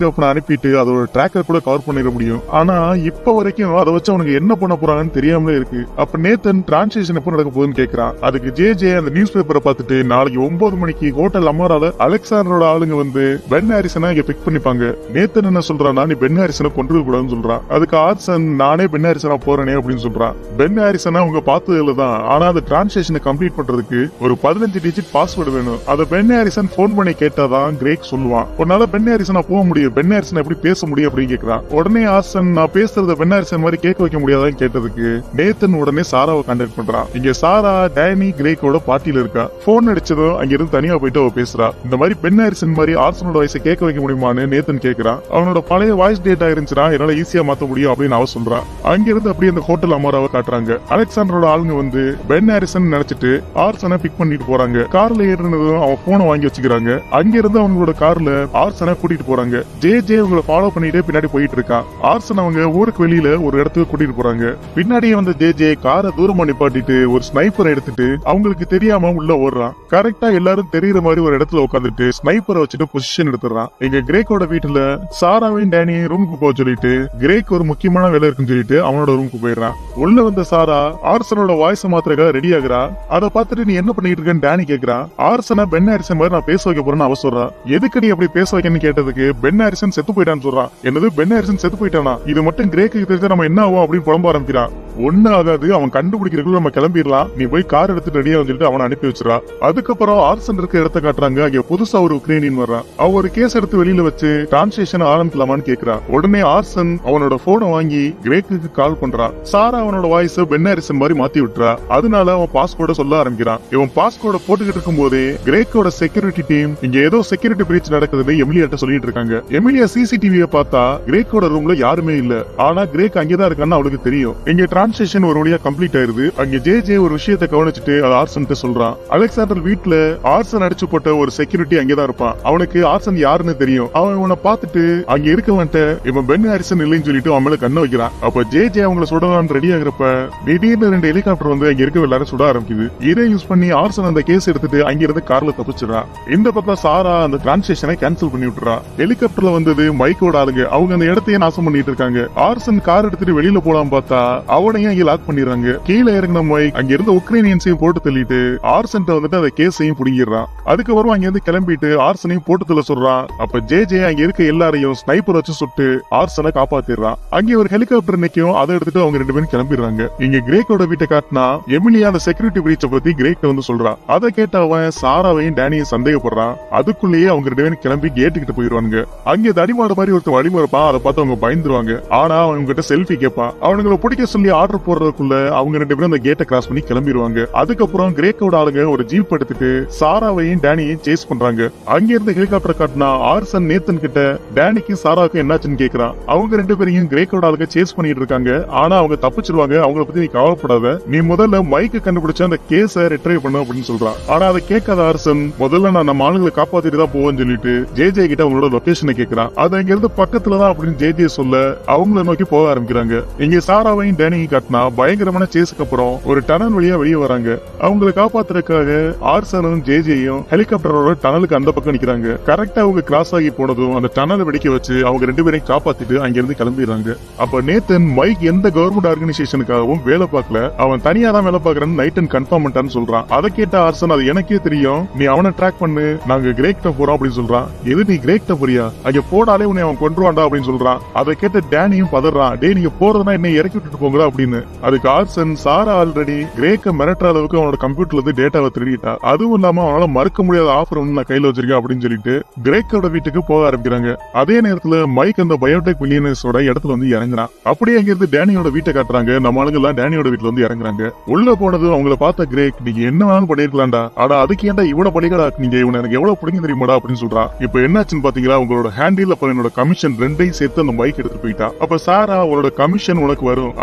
அனுப்பிட்டு அதோட ட்ராக்கர் கூட கவர் பண்ணிட முடியும் ஆனா இப்ப வரைக்கும் அதை வச்சு அவனுக்கு என்ன பண்ண போறாங்கன்னு தெரியாமலே இருக்கு அப்ப நேத்தன் டிரான்ஸ்லேஷன் எப்போ நடக்க போகுதுன்னு கேக்குறான் அதுக்கு ஜே ஜே அந்த நியூஸ் பேப்பரை பார்த்துட்டு நாளைக்கு ஒன்பது மணிக்கு ஹோட்டல் அமரால அலெக்சாண்டரோட ஆளுங்க வந்து பென் ஹாரிசனை இங்க பிக் பண்ணிப்பாங்க நேத்தன் என்ன சொல்றான்னா நீ பென் ஹாரிசனை கொண்டு கூடாதுன்னு சொல்றான் அதுக்கு ஆர்சன் நானே பென் ஹாரிசனா போறேனே அப்படின்னு சொல்றான் பென் ஹாரிசனா அவங்க பார்த்ததுல தான் ஆனா அந்த டிரான்ஸ்லேஷனை கம்ப்ளீட் பண்றதுக்கு ஒரு பதினஞ்சு டிஜிட் பாஸ்வேர்டு வேணும் அதை பென் ஹாரிசன் போன் பண்ணி கேட்டாதான் கிரேக் சொல்லுவான் உன்னால பென் ஹாரிசனா போக முடியும் பென் ஹாரிசன் எப்படி பேச முடியும் அப்படின்னு கேக்குறான் உடனே ஆர்சன் நான் பேசுறத பென் ஹாரிசன் மாதிரி கேட்க வைக்க முடியாதான்னு கேட்டதுக்கு நேத்தன் உடனே சாராவை கான்டாக்ட் பண்றான் இங்க சாரா டேனி கிரேக்கோட பார்ட்டியில இருக்கா போன் அடிச்சதும் அங்க இருந்து தனியா போயிட்டு அவ பேசுறா இந்த மாதிரி பென் ஹாரிசன் மாதிரி ஆர்சனோட வயசை கேட்க வைக்க முடியுமான்னு நேத்தன் கேக்குறான் அவனோட பழைய வாய்ஸ் டேட்டா இருந்துச்சுன்னா என்னால ஈஸியா மாத்த முடியும் அப்படின்னு அவ சொல்றா அங்க இருந்து அப்படியே அந்த ஹோட்டல் அமராவை காட்டுறாங்க அலெக்சாண்டரோட ஆளுங்க வந்து பென் ஹாரிசன் நினைச்சிட்டு ஆர்சனை பிக் பண்ணிட்டு போறாங்க கார்ல ஏறினதும் அவன் போனை வாங்கி வச்சுக்கிறாங்க அங்க இருந்து அவங்களோட கார்ல ஆர்சனை கூட்டிட்டு போறாங்க ஜே ஜே அவங்களை ஃபாலோ பண்ணிட்டே பின்னாடி போயிட்டு இருக்கான் ஆர்சன் அவங்க ஊருக்கு வெளியில ஒரு இடத்துக்கு கூட்டிட்டு போறாங்க பின்னாடியே வந்த ஜே ஜே காரை தூரமா நிப்பாட்டிட்டு ஒரு ஸ்னைப்பரை எடுத்துட்டு அவங்களுக்கு தெரியாம உள்ள ஓடுறான் கரெக்டா எல்லாரும் தெரியற மாதிரி ஒரு இடத்துல உட்காந்துட்டு ஸ்னைப்பரை வச்சுட்டு பொசிஷன் எடுத்துறான் எங்க கிரேக்கோட வீட்டுல சாராவையும் டேனியும் ரூமுக்கு போக சொல்லிட்டு கிரேக் ஒரு முக்கியமான வேலை இருக்குன்னு சொல்லிட்டு அவனோட ரூமுக்கு போயிடுறான் உள்ள வந்த சாரா ஆர்சனோட வாய்ஸ் மாத்திரக்காக ரெடி ஆகுறா அதை பார்த்துட்டு நீ என்ன பண்ணிட்டு இருக்கேன்னு டேனி கேக்குறான் ஆர்சனை பென் ஹாரிசன் மாதிரி நான் பேச வைக்க போறேன்னு அவ சொல்றா எதுக்கு நீ அப்படி பேச வைக்கன்னு கேட்டதுக்கு பென் ஹாரிசன் செத்து போயிட்டான்னு சொல்றான் என்னது பென் ஹாரிசன் செத்து போயிட்டானா இது மட்டும் கிரேக்கு தெரிஞ்சா நம்ம என்ன ஆகும் அப்படின்னு புலம்ப ஆரம்பிக்கிறான் ஒண்ணு ஆகாது அவன் கண்டுபிடிக்கிறதுக்குள்ள நம்ம கிளம்பிடலாம் நீ போய் கார் எடுத்துட்டு ரெடியா சொல்லிட்டு அவனை அனுப்பி வச்சிடா அதுக்கப்புறம் ஆர்சன் இருக்க இடத்த காட்டுறாங்க அங்க புதுசா ஒரு உக்ரைனியன் வர்றான் அவ ஒரு கேஸ் எடுத்து வெளியில வச்சு டிரான்ஸ்லேஷன் ஆரம்பிக்கலாமான்னு கேக்குறா உடனே ஆர்சன் அவனோட போனை வாங்கி கிரேக்குக்கு கால் பண்றான் சாரா அவனோட வாய்ஸ் பென் ஹாரிசன் மாதிரி மாத்தி விட்டுறா அதனால அவன் பாஸ்கோட சொல்ல ஆரம்பிக்கிறான் இவன் பாஸ்கோட போட்டுக்கிட்டு இருக்கும் போதே கிரேக்கோட செக்யூரிட்டி டீம் இங்க ஏதோ செக்யூரிட்டி பிரீச் நடக்குதுன்னு எமிலியாட்ட சொல்லிட்டு இருக்காங்க எமிலியா சிசிடிவிய பார்த்தா கிரேக்கோட ரூம்ல யாருமே இல்ல ஆனா கிரேக் அங்கேதான் இருக்கான்னு அவளுக்கு தெரியும் இங்க டிரான்ஸ்லேஷன் ஒரு வழியா கம்ப்ளீட் ஆயிருது அங்க ஜே ஜே ஒரு விஷயத்தை கவனிச்சுட்டு அது ஆர்சன் சொல்றான் அலெக்சாண்டர் வீட்ல ஆர்சன் அடிச்சு போட்ட ஒரு செக்யூரிட்டி அங்கேதான் இருப்பான் அவனுக்கு ஆர்சன் யாருன்னு தெரியும் அவன் இவனை பார்த்துட்டு அங்க இருக்கவன்ட்ட இவன் பென் ஹாரிசன் இல்லைன்னு சொல்லிட்டு அவன் மேல கண்ணு வைக்கிறான் அப்ப ஜே ஜே அவங்கள சுடலாம்னு ரெடி ஆகுறப்ப திடீர்னு ரெண்டு ஹெலிகாப்டர் வந்து அங்க இருக்க எல்லாரும் சுட ஆரம்பிக்குது இதை யூஸ் பண்ணி ஆர்சன் அந்த கேஸ் எடுத்துட்டு அங்க இருந்து கார்ல தப்பிச்சிடறான் இந்த பக்கம் சாரா அந்த டிரான்ஸ்லேஷனை கேன்சல் பண்ணி விட்டுறா ஹெலிகாப்டர்ல வந்தது மைக்கோட ஆளுங்க அவங்க அந்த இடத்தையே நாசம் பண்ணிட்டு இருக்காங்க ஆர்சன் கார் எடுத்துட்டு வெளியில போலாம் பார்த்தா அவனையும் அங்க லாக் பண்ணிடுறாங்க கீழே இறங்கின மைக் அங்க இருந்த உக்ரைனியன்ஸையும் போட்டு தள்ளிட்டு ஆர்சன் வந்துட்டு அந்த கேஸையும் புடுங்கிடுறான் அதுக்கப்புறம் அங்க இருந்து கிளம்பிட்டு ஆர்சனையும் போட்டு தள்ள சொல்றான் அப்ப ஜே ஜே அங்க இருக்க எல்லாரையும் ஸ்னைப்பர் வச்சு சுட்டு ஆர்சனை காப்பாத்திடுறான் அங்கே ஒரு ஹெலிகாப்டர் நிக்கும் அதை எடுத்துட்டு அவங்க ரெண்டு பேரும் கிளம்பிடுறாங்க இங்க கிரேக்கோட வீட்டை காட்டினா எமிலியா அந்த செக்யூரிட்டி பிரீச்ச பத்தி கிரேக் வந்து சொல்றான் அதை கேட்ட அவன் சாராவையும் டேனியும் சந்தேகப்படுறான் அதுக்குள்ளேயே அவங்க ரெண்டு பேரும் கிளம்பி கேட்டு கிட்ட போயிருவாங்க அங்க தடிமாடு மாதிரி ஒருத்தர் வழிமுறைப்பான் அதை பார்த்து அவங்க பயந்துருவாங்க ஆனா அவங்க கிட்ட செல்ஃபி கேட்பான் அவனுங்களை பிடிக்க சொல்லி ஆர்டர் போடுறதுக்குள்ள அவங்க ரெண்டு பேரும் அந்த கேட்டை கிராஸ் பண்ணி கிளம்பிடுவாங்க அதுக்கப்புறம் கிரேக்கோட ஆளுங்க ஒரு ஜீப் எடுத்துட்டு சாராவையும் டேனியையும் சேஸ் பண்றாங்க அங்க இருந்து ஹெலிகாப்டர் காட்டினா ஆர்சன் நேத்தன் கிட்ட டேனிக்கும் சாராவுக்கும் என்னாச்சுன்னு கேக்குறான் அவங்க ரெண்டு பேரையும் கிரேக்கோட ஆளுங்க சேஸ் பண்ணிட்டு இருக்காங்க ஆனா அவங்க தப்பிச்சிருவாங்க அவங்கள பத்தி நீ கவலைப்படாத நீ முதல்ல மைக்கு கண்டுபிடிச்ச அந்த கேஸ ரிட்ரைவ் பண்ணு அப்படின்னு சொல்றான் ஆனா அதை கேட்காத ஆர்சன் முதல்ல நான் நம்ம ஆளுங்களை காப்பாத்திட்டு தான் போவேன்னு சொல்லிட்டு ஜே ஜே கிட்ட அவங்களோட லொகேஷனை கேக்குறான் அது அங்க இருந்து பக்கத்துல தான் அப்படின்னு ஜே ஜே சொல்ல அவங்கள நோக்கி போக ஆரம்பிக்கிறாங்க இங்க சாராவையும் டேனியும் காட்டினா பயங்கரமான சேஸுக்கு அப்புறம் ஒரு டனல் வழியா வெளியே வராங்க அவங்களை காப்பாத்துறதுக்காக ஆர்சனும் ஜே ஜேயும் ஹெலிகாப்டரோட டனலுக்கு அந்த பக்கம் நிக்கிறாங்க கரெக்டா அவங்க கிராஸ் ஆகி போனதும் அந்த டனலை வெடிக்க வச்சு அவங்க ரெண்டு பேரையும் காப்பாத்திட்டு அங்க இருந்து கிளம்பிடுறாங்க அப்ப நேத்தன் மைக் எந்த கவர்மெண்ட் ஆர்கனைசேஷனுக்காகவும் வேலை பார்க்கல அவன் தனியா தான் வேலை பார்க்கறன்னு நைட் அண்ட் கன்ஃபார்ம் பண்ணிட்டான்னு சொல்றான் அதை கேட்ட ஆர்சன் அது எனக்கே தெரியும் நீ அவனை ட்ராக் பண்ணு நாங்க கிரேக்ட போறோம் அப்படின்னு சொல்றான் எது நீ கிரேக்ட போறியா அங்க போனாலே உன்னை அவன் கொன்றுவான்டா அப்படின்னு சொல்றான் அதை கேட்ட டேனியும் பதறான் டே நீங்க போறதுனா என்ன இறக்கி விட்டுட்டு போங்கடா அப்படின்னு அதுக்கு ஆர்சன் சாரா ஆல்ரெடி கிரேக்க மிரட்டுற அளவுக்கு அவனோட கம்ப்யூட்டர்ல இருந்து டேட்டாவை திருடிட்டா அதுவும் இல்லாம அவனால மறுக்க முடியாத ஆஃபர் ஒன்று நான் கையில வச்சிருக்கேன் அப்படின்னு சொல்லிட்டு கிரேக்கோட வீட்டுக்கு போக ஆரம்பிக்கிறாங்க அதே நேரத்துல மைக் அந்த பயோடெக் மில்லியனர்ஸோட இடத்துல வந்து இறங்குறான் அப்படியே அங்க இருந்து டேனியோட வீட்டை காட்டுறாங்க நம்ம ஆளுங்க எல்லாம் டேனியோட வீட்டுல வந்து இறங்குறாங்க உள்ள போனது அவங்கள பார்த்த கிரேக் நீங்க என்ன வேணாலும் பண்ணிருக்கலாம்டா ஆனா அதுக்கு ஏன்டா இவனை பண்ணிக்கடா நீங்க இவனை எனக்கு எவ்வளவு பிடிக்கும் தெரியுமாடா அப்படின்னு சொல்றான் இப்போ என்னாச்சுன்னு பாத்தீங்களா உங்களோட ஹேண்டில் அப்புறம் என்னோட கமிஷன் ரெண்டையும் சேர்த்து அந்த மைக் எடுத்துட்டு போயிட்டா அப்ப சாரா உங்களோட கமிஷன் உனக்கு வரும் அதுவும் இல்லாம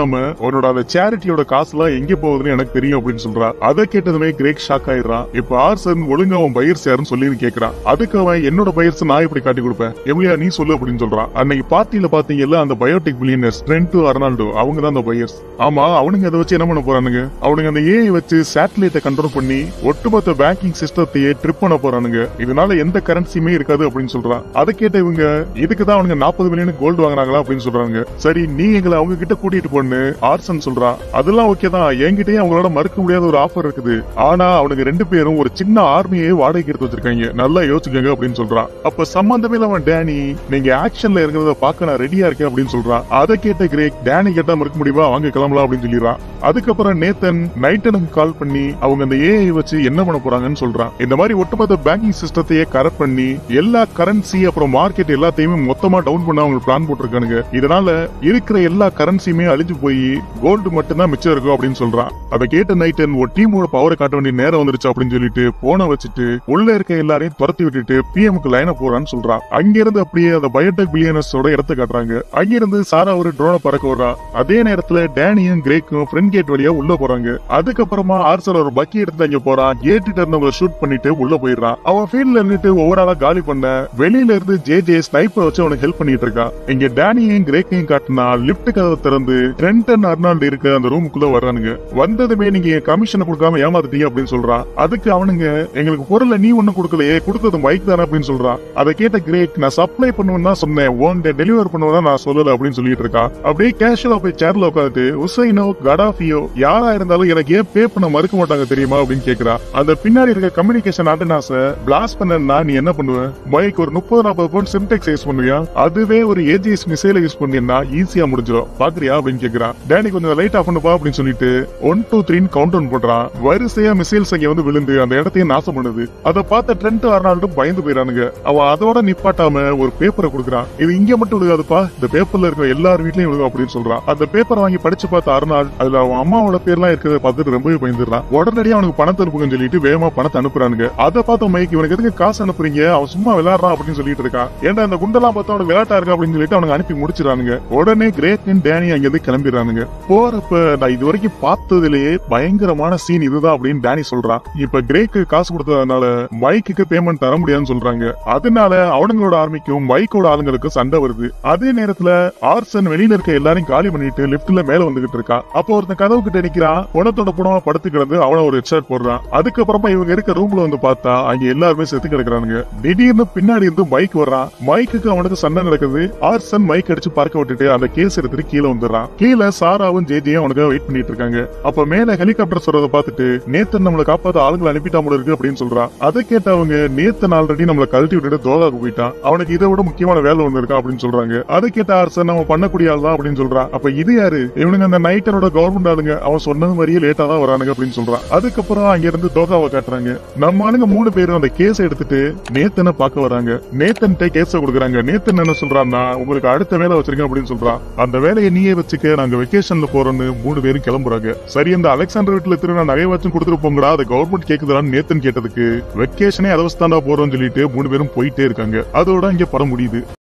இல்லாம உன்னோட அந்த சேரிட்டியோட காசுலாம் எங்க போகுதுன்னு எனக்கு தெரியும் அப்படின்னு சொல்றா அதை கேட்டதுமே கிரேக் ஷாக் ஆயிடுறான் இப்ப ஆர்சன் ஒழுங்கா அவன் பயிர்ஸ் யாருன்னு சொல்லி கேக்குறான் அதுக்கு அவன் என்னோட பயிர்ஸ் நான் எப்படி காட்டி கொடுப்பேன் எமிலியா நீ சொல்லு அப்படின்னு சொல்றான் அன்னைக்கு பார்ட்டியில பாத்தீங்கல்ல அந்த பயோடெக் பில்லியனர்ஸ் ட்ரெண்ட் அர்னால்டோ அவங்க தான் அந்த பையர்ஸ் ஆமா அவனுங்க அதை வச்சு என்ன பண்ண போறானுங்க அவனுங்க அந்த ஏஐ வச்சு சேட்டலைட்டை கண்ட்ரோல் பண்ணி ஒட்டுமொத்த பேங்கிங் சிஸ்டத்தையே ட்ரிப் பண்ண போறானுங்க இதனால எந்த கரன்சியுமே இருக்காது அப்படின்னு சொல்றான் அதை கேட்ட இவங்க இதுக்கு தான் அவனுங்க நாற்பது மில்லியன் கோல்டு வாங்குறாங்களா அப்படின்னு சொல்றாங்க சரி நீ எங்களை அவங்க கிட்ட கூட்டிட்டு போன்னு ஆர்சன் சொல்றான் அதெல்லாம் ஓகே தான் என்கிட்டயே அவங்களோட மறுக்க முடியாத ஒரு ஆஃபர் இருக்குது ஆனா அவனுங்க ரெண்டு பேரும் ஒரு சின்ன ஆர்மியை வாடகைக்கு எடுத்து வச்சிருக்காங்க நல்லா யோசிக்கங்க அப்படின்னு சொல்றான் அப்ப சம்பந்தமே இல்லாம டேனி நீங்க ஆக்ஷன்ல இருக்கிறத பார்க்க நான் ரெடியா இருக்கேன் அப்படின்னு சொல்றான் அதை கேட்ட கிரேக் டேனி கேட்டா மறுக்க முடியுமா வாங்க கிளம்பலாம் அப்படின்னு சொல்லிடுறான் அதுக்கப்புறம் நேத்தன் நைட்டனுக்கு கால் பண்ணி அவங்க அந்த ஏஐ வச்சு என்ன பண்ண போறாங்கன்னு சொல்றான் இந்த மாதிரி ஒட்டுமொத்த பேங்கிங் சிஸ்டத்தையே கரெக்ட் பண்ணி எல்லா கரன்சி அப்புறம் மார்க்கெட் எல்லாத்தையுமே மொத்தமா டவுன் பண்ண அவங்க பிளான் போட்டிருக்கானுங்க இதனால இருக்கிற எல்லா கரன்சியுமே அழிஞ்சு போய் கோல்டு மட்டும்தான் மிச்சம் இருக்கும் அப்படின்னு சொல்றான் அதை கேட்ட நைட்டன் ஒரு டீமோட பவரை காட்ட வேண்டிய நேரம் வந்துருச்சு அப்படின்னு சொல்லிட்டு போனை வச்சுட்டு உள்ள இருக்க எல்லாரையும் துரத்தி விட்டுட்டு பிஎம்க்கு லைன போறான்னு சொல்றான் அங்கிருந்து அப்படியே அந்த பயோடெக் பில்லியனர்ஸோட இடத்த காட்டுறாங்க அங்கிருந்து சாரா ஒரு ட்ரோனை பறக்க விடுறா அதே நேரத்துல டேனியும் கிரேக்கும் ஃப்ரண்ட் கேட் வழியா உள்ள போறாங்க அதுக்கப்புறமா ஆர்சல் ஒரு பக்கி எடுத்து அங்க போறான் கேட்டு இருந்தவங்களை ஷூட் பண்ணிட்டு உள்ள போயிடுறான் அவன் ஃபீல்ட்ல இருந்துட்டு ஒவ்வொரு ஆளா காலி பண்ண வெளியில இருந்து ஜே ஜே ஸ்னைப்பர் வச்சு அவனுக்கு ஹெல்ப் பண்ணிட்டு இருக்கான் இங்க டேனியையும் கிரேக்கையும் காட்டினா லிப்ட் கதவை திறந்து ட்ரெண்டன் அர்னால்டு இருக்க அந்த ரூமுக்குள்ள வர்றானுங்க வந்ததுமே நீங்க கமிஷனை கொடுக்காம ஏமாத்திட்டீங்க அப்படின்னு சொல்றான் அதுக்கு அவனுங்க எங்களுக்கு பொருளை நீ ஒண்ணு கொடுக்கலையே கொடுத்தது மைக் தானே அப்படின்னு சொல்றான் அதை கேட்ட கிரேக் நான் சப்ளை பண்ணுவேன்னு தான் சொன்னேன் உன்கிட்ட டெலிவர் பண்ணுவதா நான் சொல்லல அப்படின்னு சொல்லிட்டு இருக்கான் அப்படியே கேஷுவலா போய் சேர்ல உட்காந்து உசைனோ கடாஃபியோ யாரா இருந்தாலும் எனக்கு ஏன் பே பண்ண மறுக்க மாட்டாங்க தெரியுமா அப்படின்னு கேக்குறா அந்த பின்னாடி இருக்க கம்யூனிகேஷன் ஆண்டனாஸ பிளாஸ்ட் பண்ணா நீ என்ன பண்ணுவ மைக் ஒரு முப்பது நாற்பது பவுண்ட் சிம்டெக்ஸ் யூஸ் பண்ணுவியா அதுவே ஒரு ஏஜிஎஸ் மிசைல யூஸ் பண்ணினா ஈஸியா முடிஞ்சிடும் பாக்குறியா அப்படின்னு கேக்குறான் டேனி கொஞ்சம் லைட் ஆஃப் பண்ணுப்பா அப்படின்னு சொல்லிட்டு ஒன் டூ த்ரீன்னு கவுண்ட் டவுன் பண்றான் வரிசையா மிசைல்ஸ் அங்க வந்து விழுந்து அந்த இடத்தையும் நாசம் பண்ணுது அதை பார்த்த ட்ரெண்ட் அர்னால்டும் பயந்து போயிடானுங்க அவன் அதோட நிப்பாட்டாம ஒரு பேப்பரை கொடுக்குறான் இது இங்க மட்டும் விழுகாதுப்பா இந்த பேப்பர்ல இருக்க எல்லார் வீட்லயும் விழுகும் அப்படின்னு சொல்றான் அந்த பேப்பரை வாங்கி படிச்சு பார்த்த அர்னால்ட் அதுல அவன் அம்மாவோட பேர்லாம் இருக்கிறத பார்த்துட்டு ரொம்பவே பயந்துடுறான் உடனடியா அவனுக்கு பணத்தை அனுப்புங்கன்னு சொல்லிட்டு வேகமா பணத்தை அனுப்புறானுங்க அதை பார்த்த மைக் இவனுக்கு எதுக்கு காசு அனுப்புறீங்க அவன் சும்மா விளையாடுறான் அப்படின்னு சொல்லிட்டு இருக்கான் ஏன்டா இந்த குண்டெல்லாம் பார்த்தா அவனுக்கு விளையாட்டா இருக்கு அப்படின்னு சொல்லிட்டு அவனுக்கு அனுப்பி முடிச்சிடானுங்க உடனே கிரேக்கன் டேனி அங்க இருந்து கிளம்பிடுறானுங்க போறப்ப நான் இது வரைக்கும் பார்த்ததுலயே பயங்கரமான சீன் இதுதான் அப்படின்னு டேனி சொல்றான் இப்ப கிரேக்கு காசு கொடுத்ததுனால மைக்குக்கு பேமெண்ட் தர முடியாதுன்னு சொல்றாங்க அதனால அவனுங்களோட ஆர்மிக்கும் மைக்கோட ஆளுங்களுக்கும் சண்டை வருது அதே நேரத்துல ஆர்சன் வெளியில இருக்க எல்லாரையும் காலி பண்ணிட்டு லிப்ட்ல மேல வந்துகிட்டு இருக்கான் அப்போ ஒருத்தன் கதவு கிட்ட நிக்கிறான் உணத்தோட புணமா படுத்து கிடந்து அவன ஒரு ஹெட்ஷாட் போடுறான் அதுக்கப்புறமா இவங்க இருக்க ரூம்ல வந்து பார்த்தா அங்க எல்லாருமே செத்து கிடக்குறானுங்க திடீர்னு பின்னாடி இருந்து மைக் வர்றான் மைக்குக்கு அவனுக்கு சண்டை நடக்குது ஆர்சன் மைக் அடிச்சு பார்க்க விட்டுட்டு அந்த கேஸ் எடுத்துட்டு கீழே வந்துடுறான் கீழே சாராவும் ஜேஜியும் அவனுக்கு வெயிட் பண்ணிட்டு இருக்காங்க அப்ப மேல ஹெலிகாப்டர் சொல்றத பார்த்துட்டு நேத்தன் நம்மளை காப்பாத்த ஆளுங்களை அனுப்பிட்டா போல இருக்கு அப்படின்னு சொல்றான் அதை கேட்டவங்க நேத்தன் ஆல்ரெடி நம்மளை கழட்டி விட்டுட்டு தோகாக்கு போயிட்டான் அவனுக்கு இதை விட முக்கியமான வேலை ஒண்ணு இருக்கா அப்படின்னு சொல்றாங்க அதை கேட்ட ஆர்சன் அவன் பண்ணக்கூடிய ஆள் தான் அப்படின்னு சொல்றான் அப்ப இது யாரு இவனுங்க அந்த நைட்டனோட கவர்மெண்ட் ஆளுங்க அவன் சொன்னது மாதிரியே லேட்டா தான் வரானுங்க அப்படின்னு சொல்றான் அதுக்கப்புறம் அங்க இருந்து தோகாவை காட்டுறாங்க நம்ம ஆளுங்க மூணு பேரும் அந்த கேஸ் எடுத்துட்டு நேத்தனை பார்க்க வராங்க நேத்தன்ட்ட கேஸ கொடுக்குறாங்க நேத்தன் என்ன சொல்றான்னா உங்களுக்கு அடுத்த வேலை வச்சிருக்கேன் அப்படின்னு சொல்றான் அந்த வேலையை நீயே வச்சுக்க நாங்க வெக்கேஷன்ல போறோம்னு மூணு பேரும் கிளம்புறாங்க சரி அந்த அலெக்சாண்டர் வீட்டுல திரும்ப நகை வச்சும் கொடுத்துட்டு போங்கடா அதை கவர்மெண்ட் கேக்குதான்னு நேத்தன் கேட்டதுக்கு வெக்கேஷனே அதை வச்சு தாண்டா போறோம்னு சொல்லிட்டு மூணு பேரும் போயிட்டே இருக்காங்க அதோட இங்க படம் முடியுது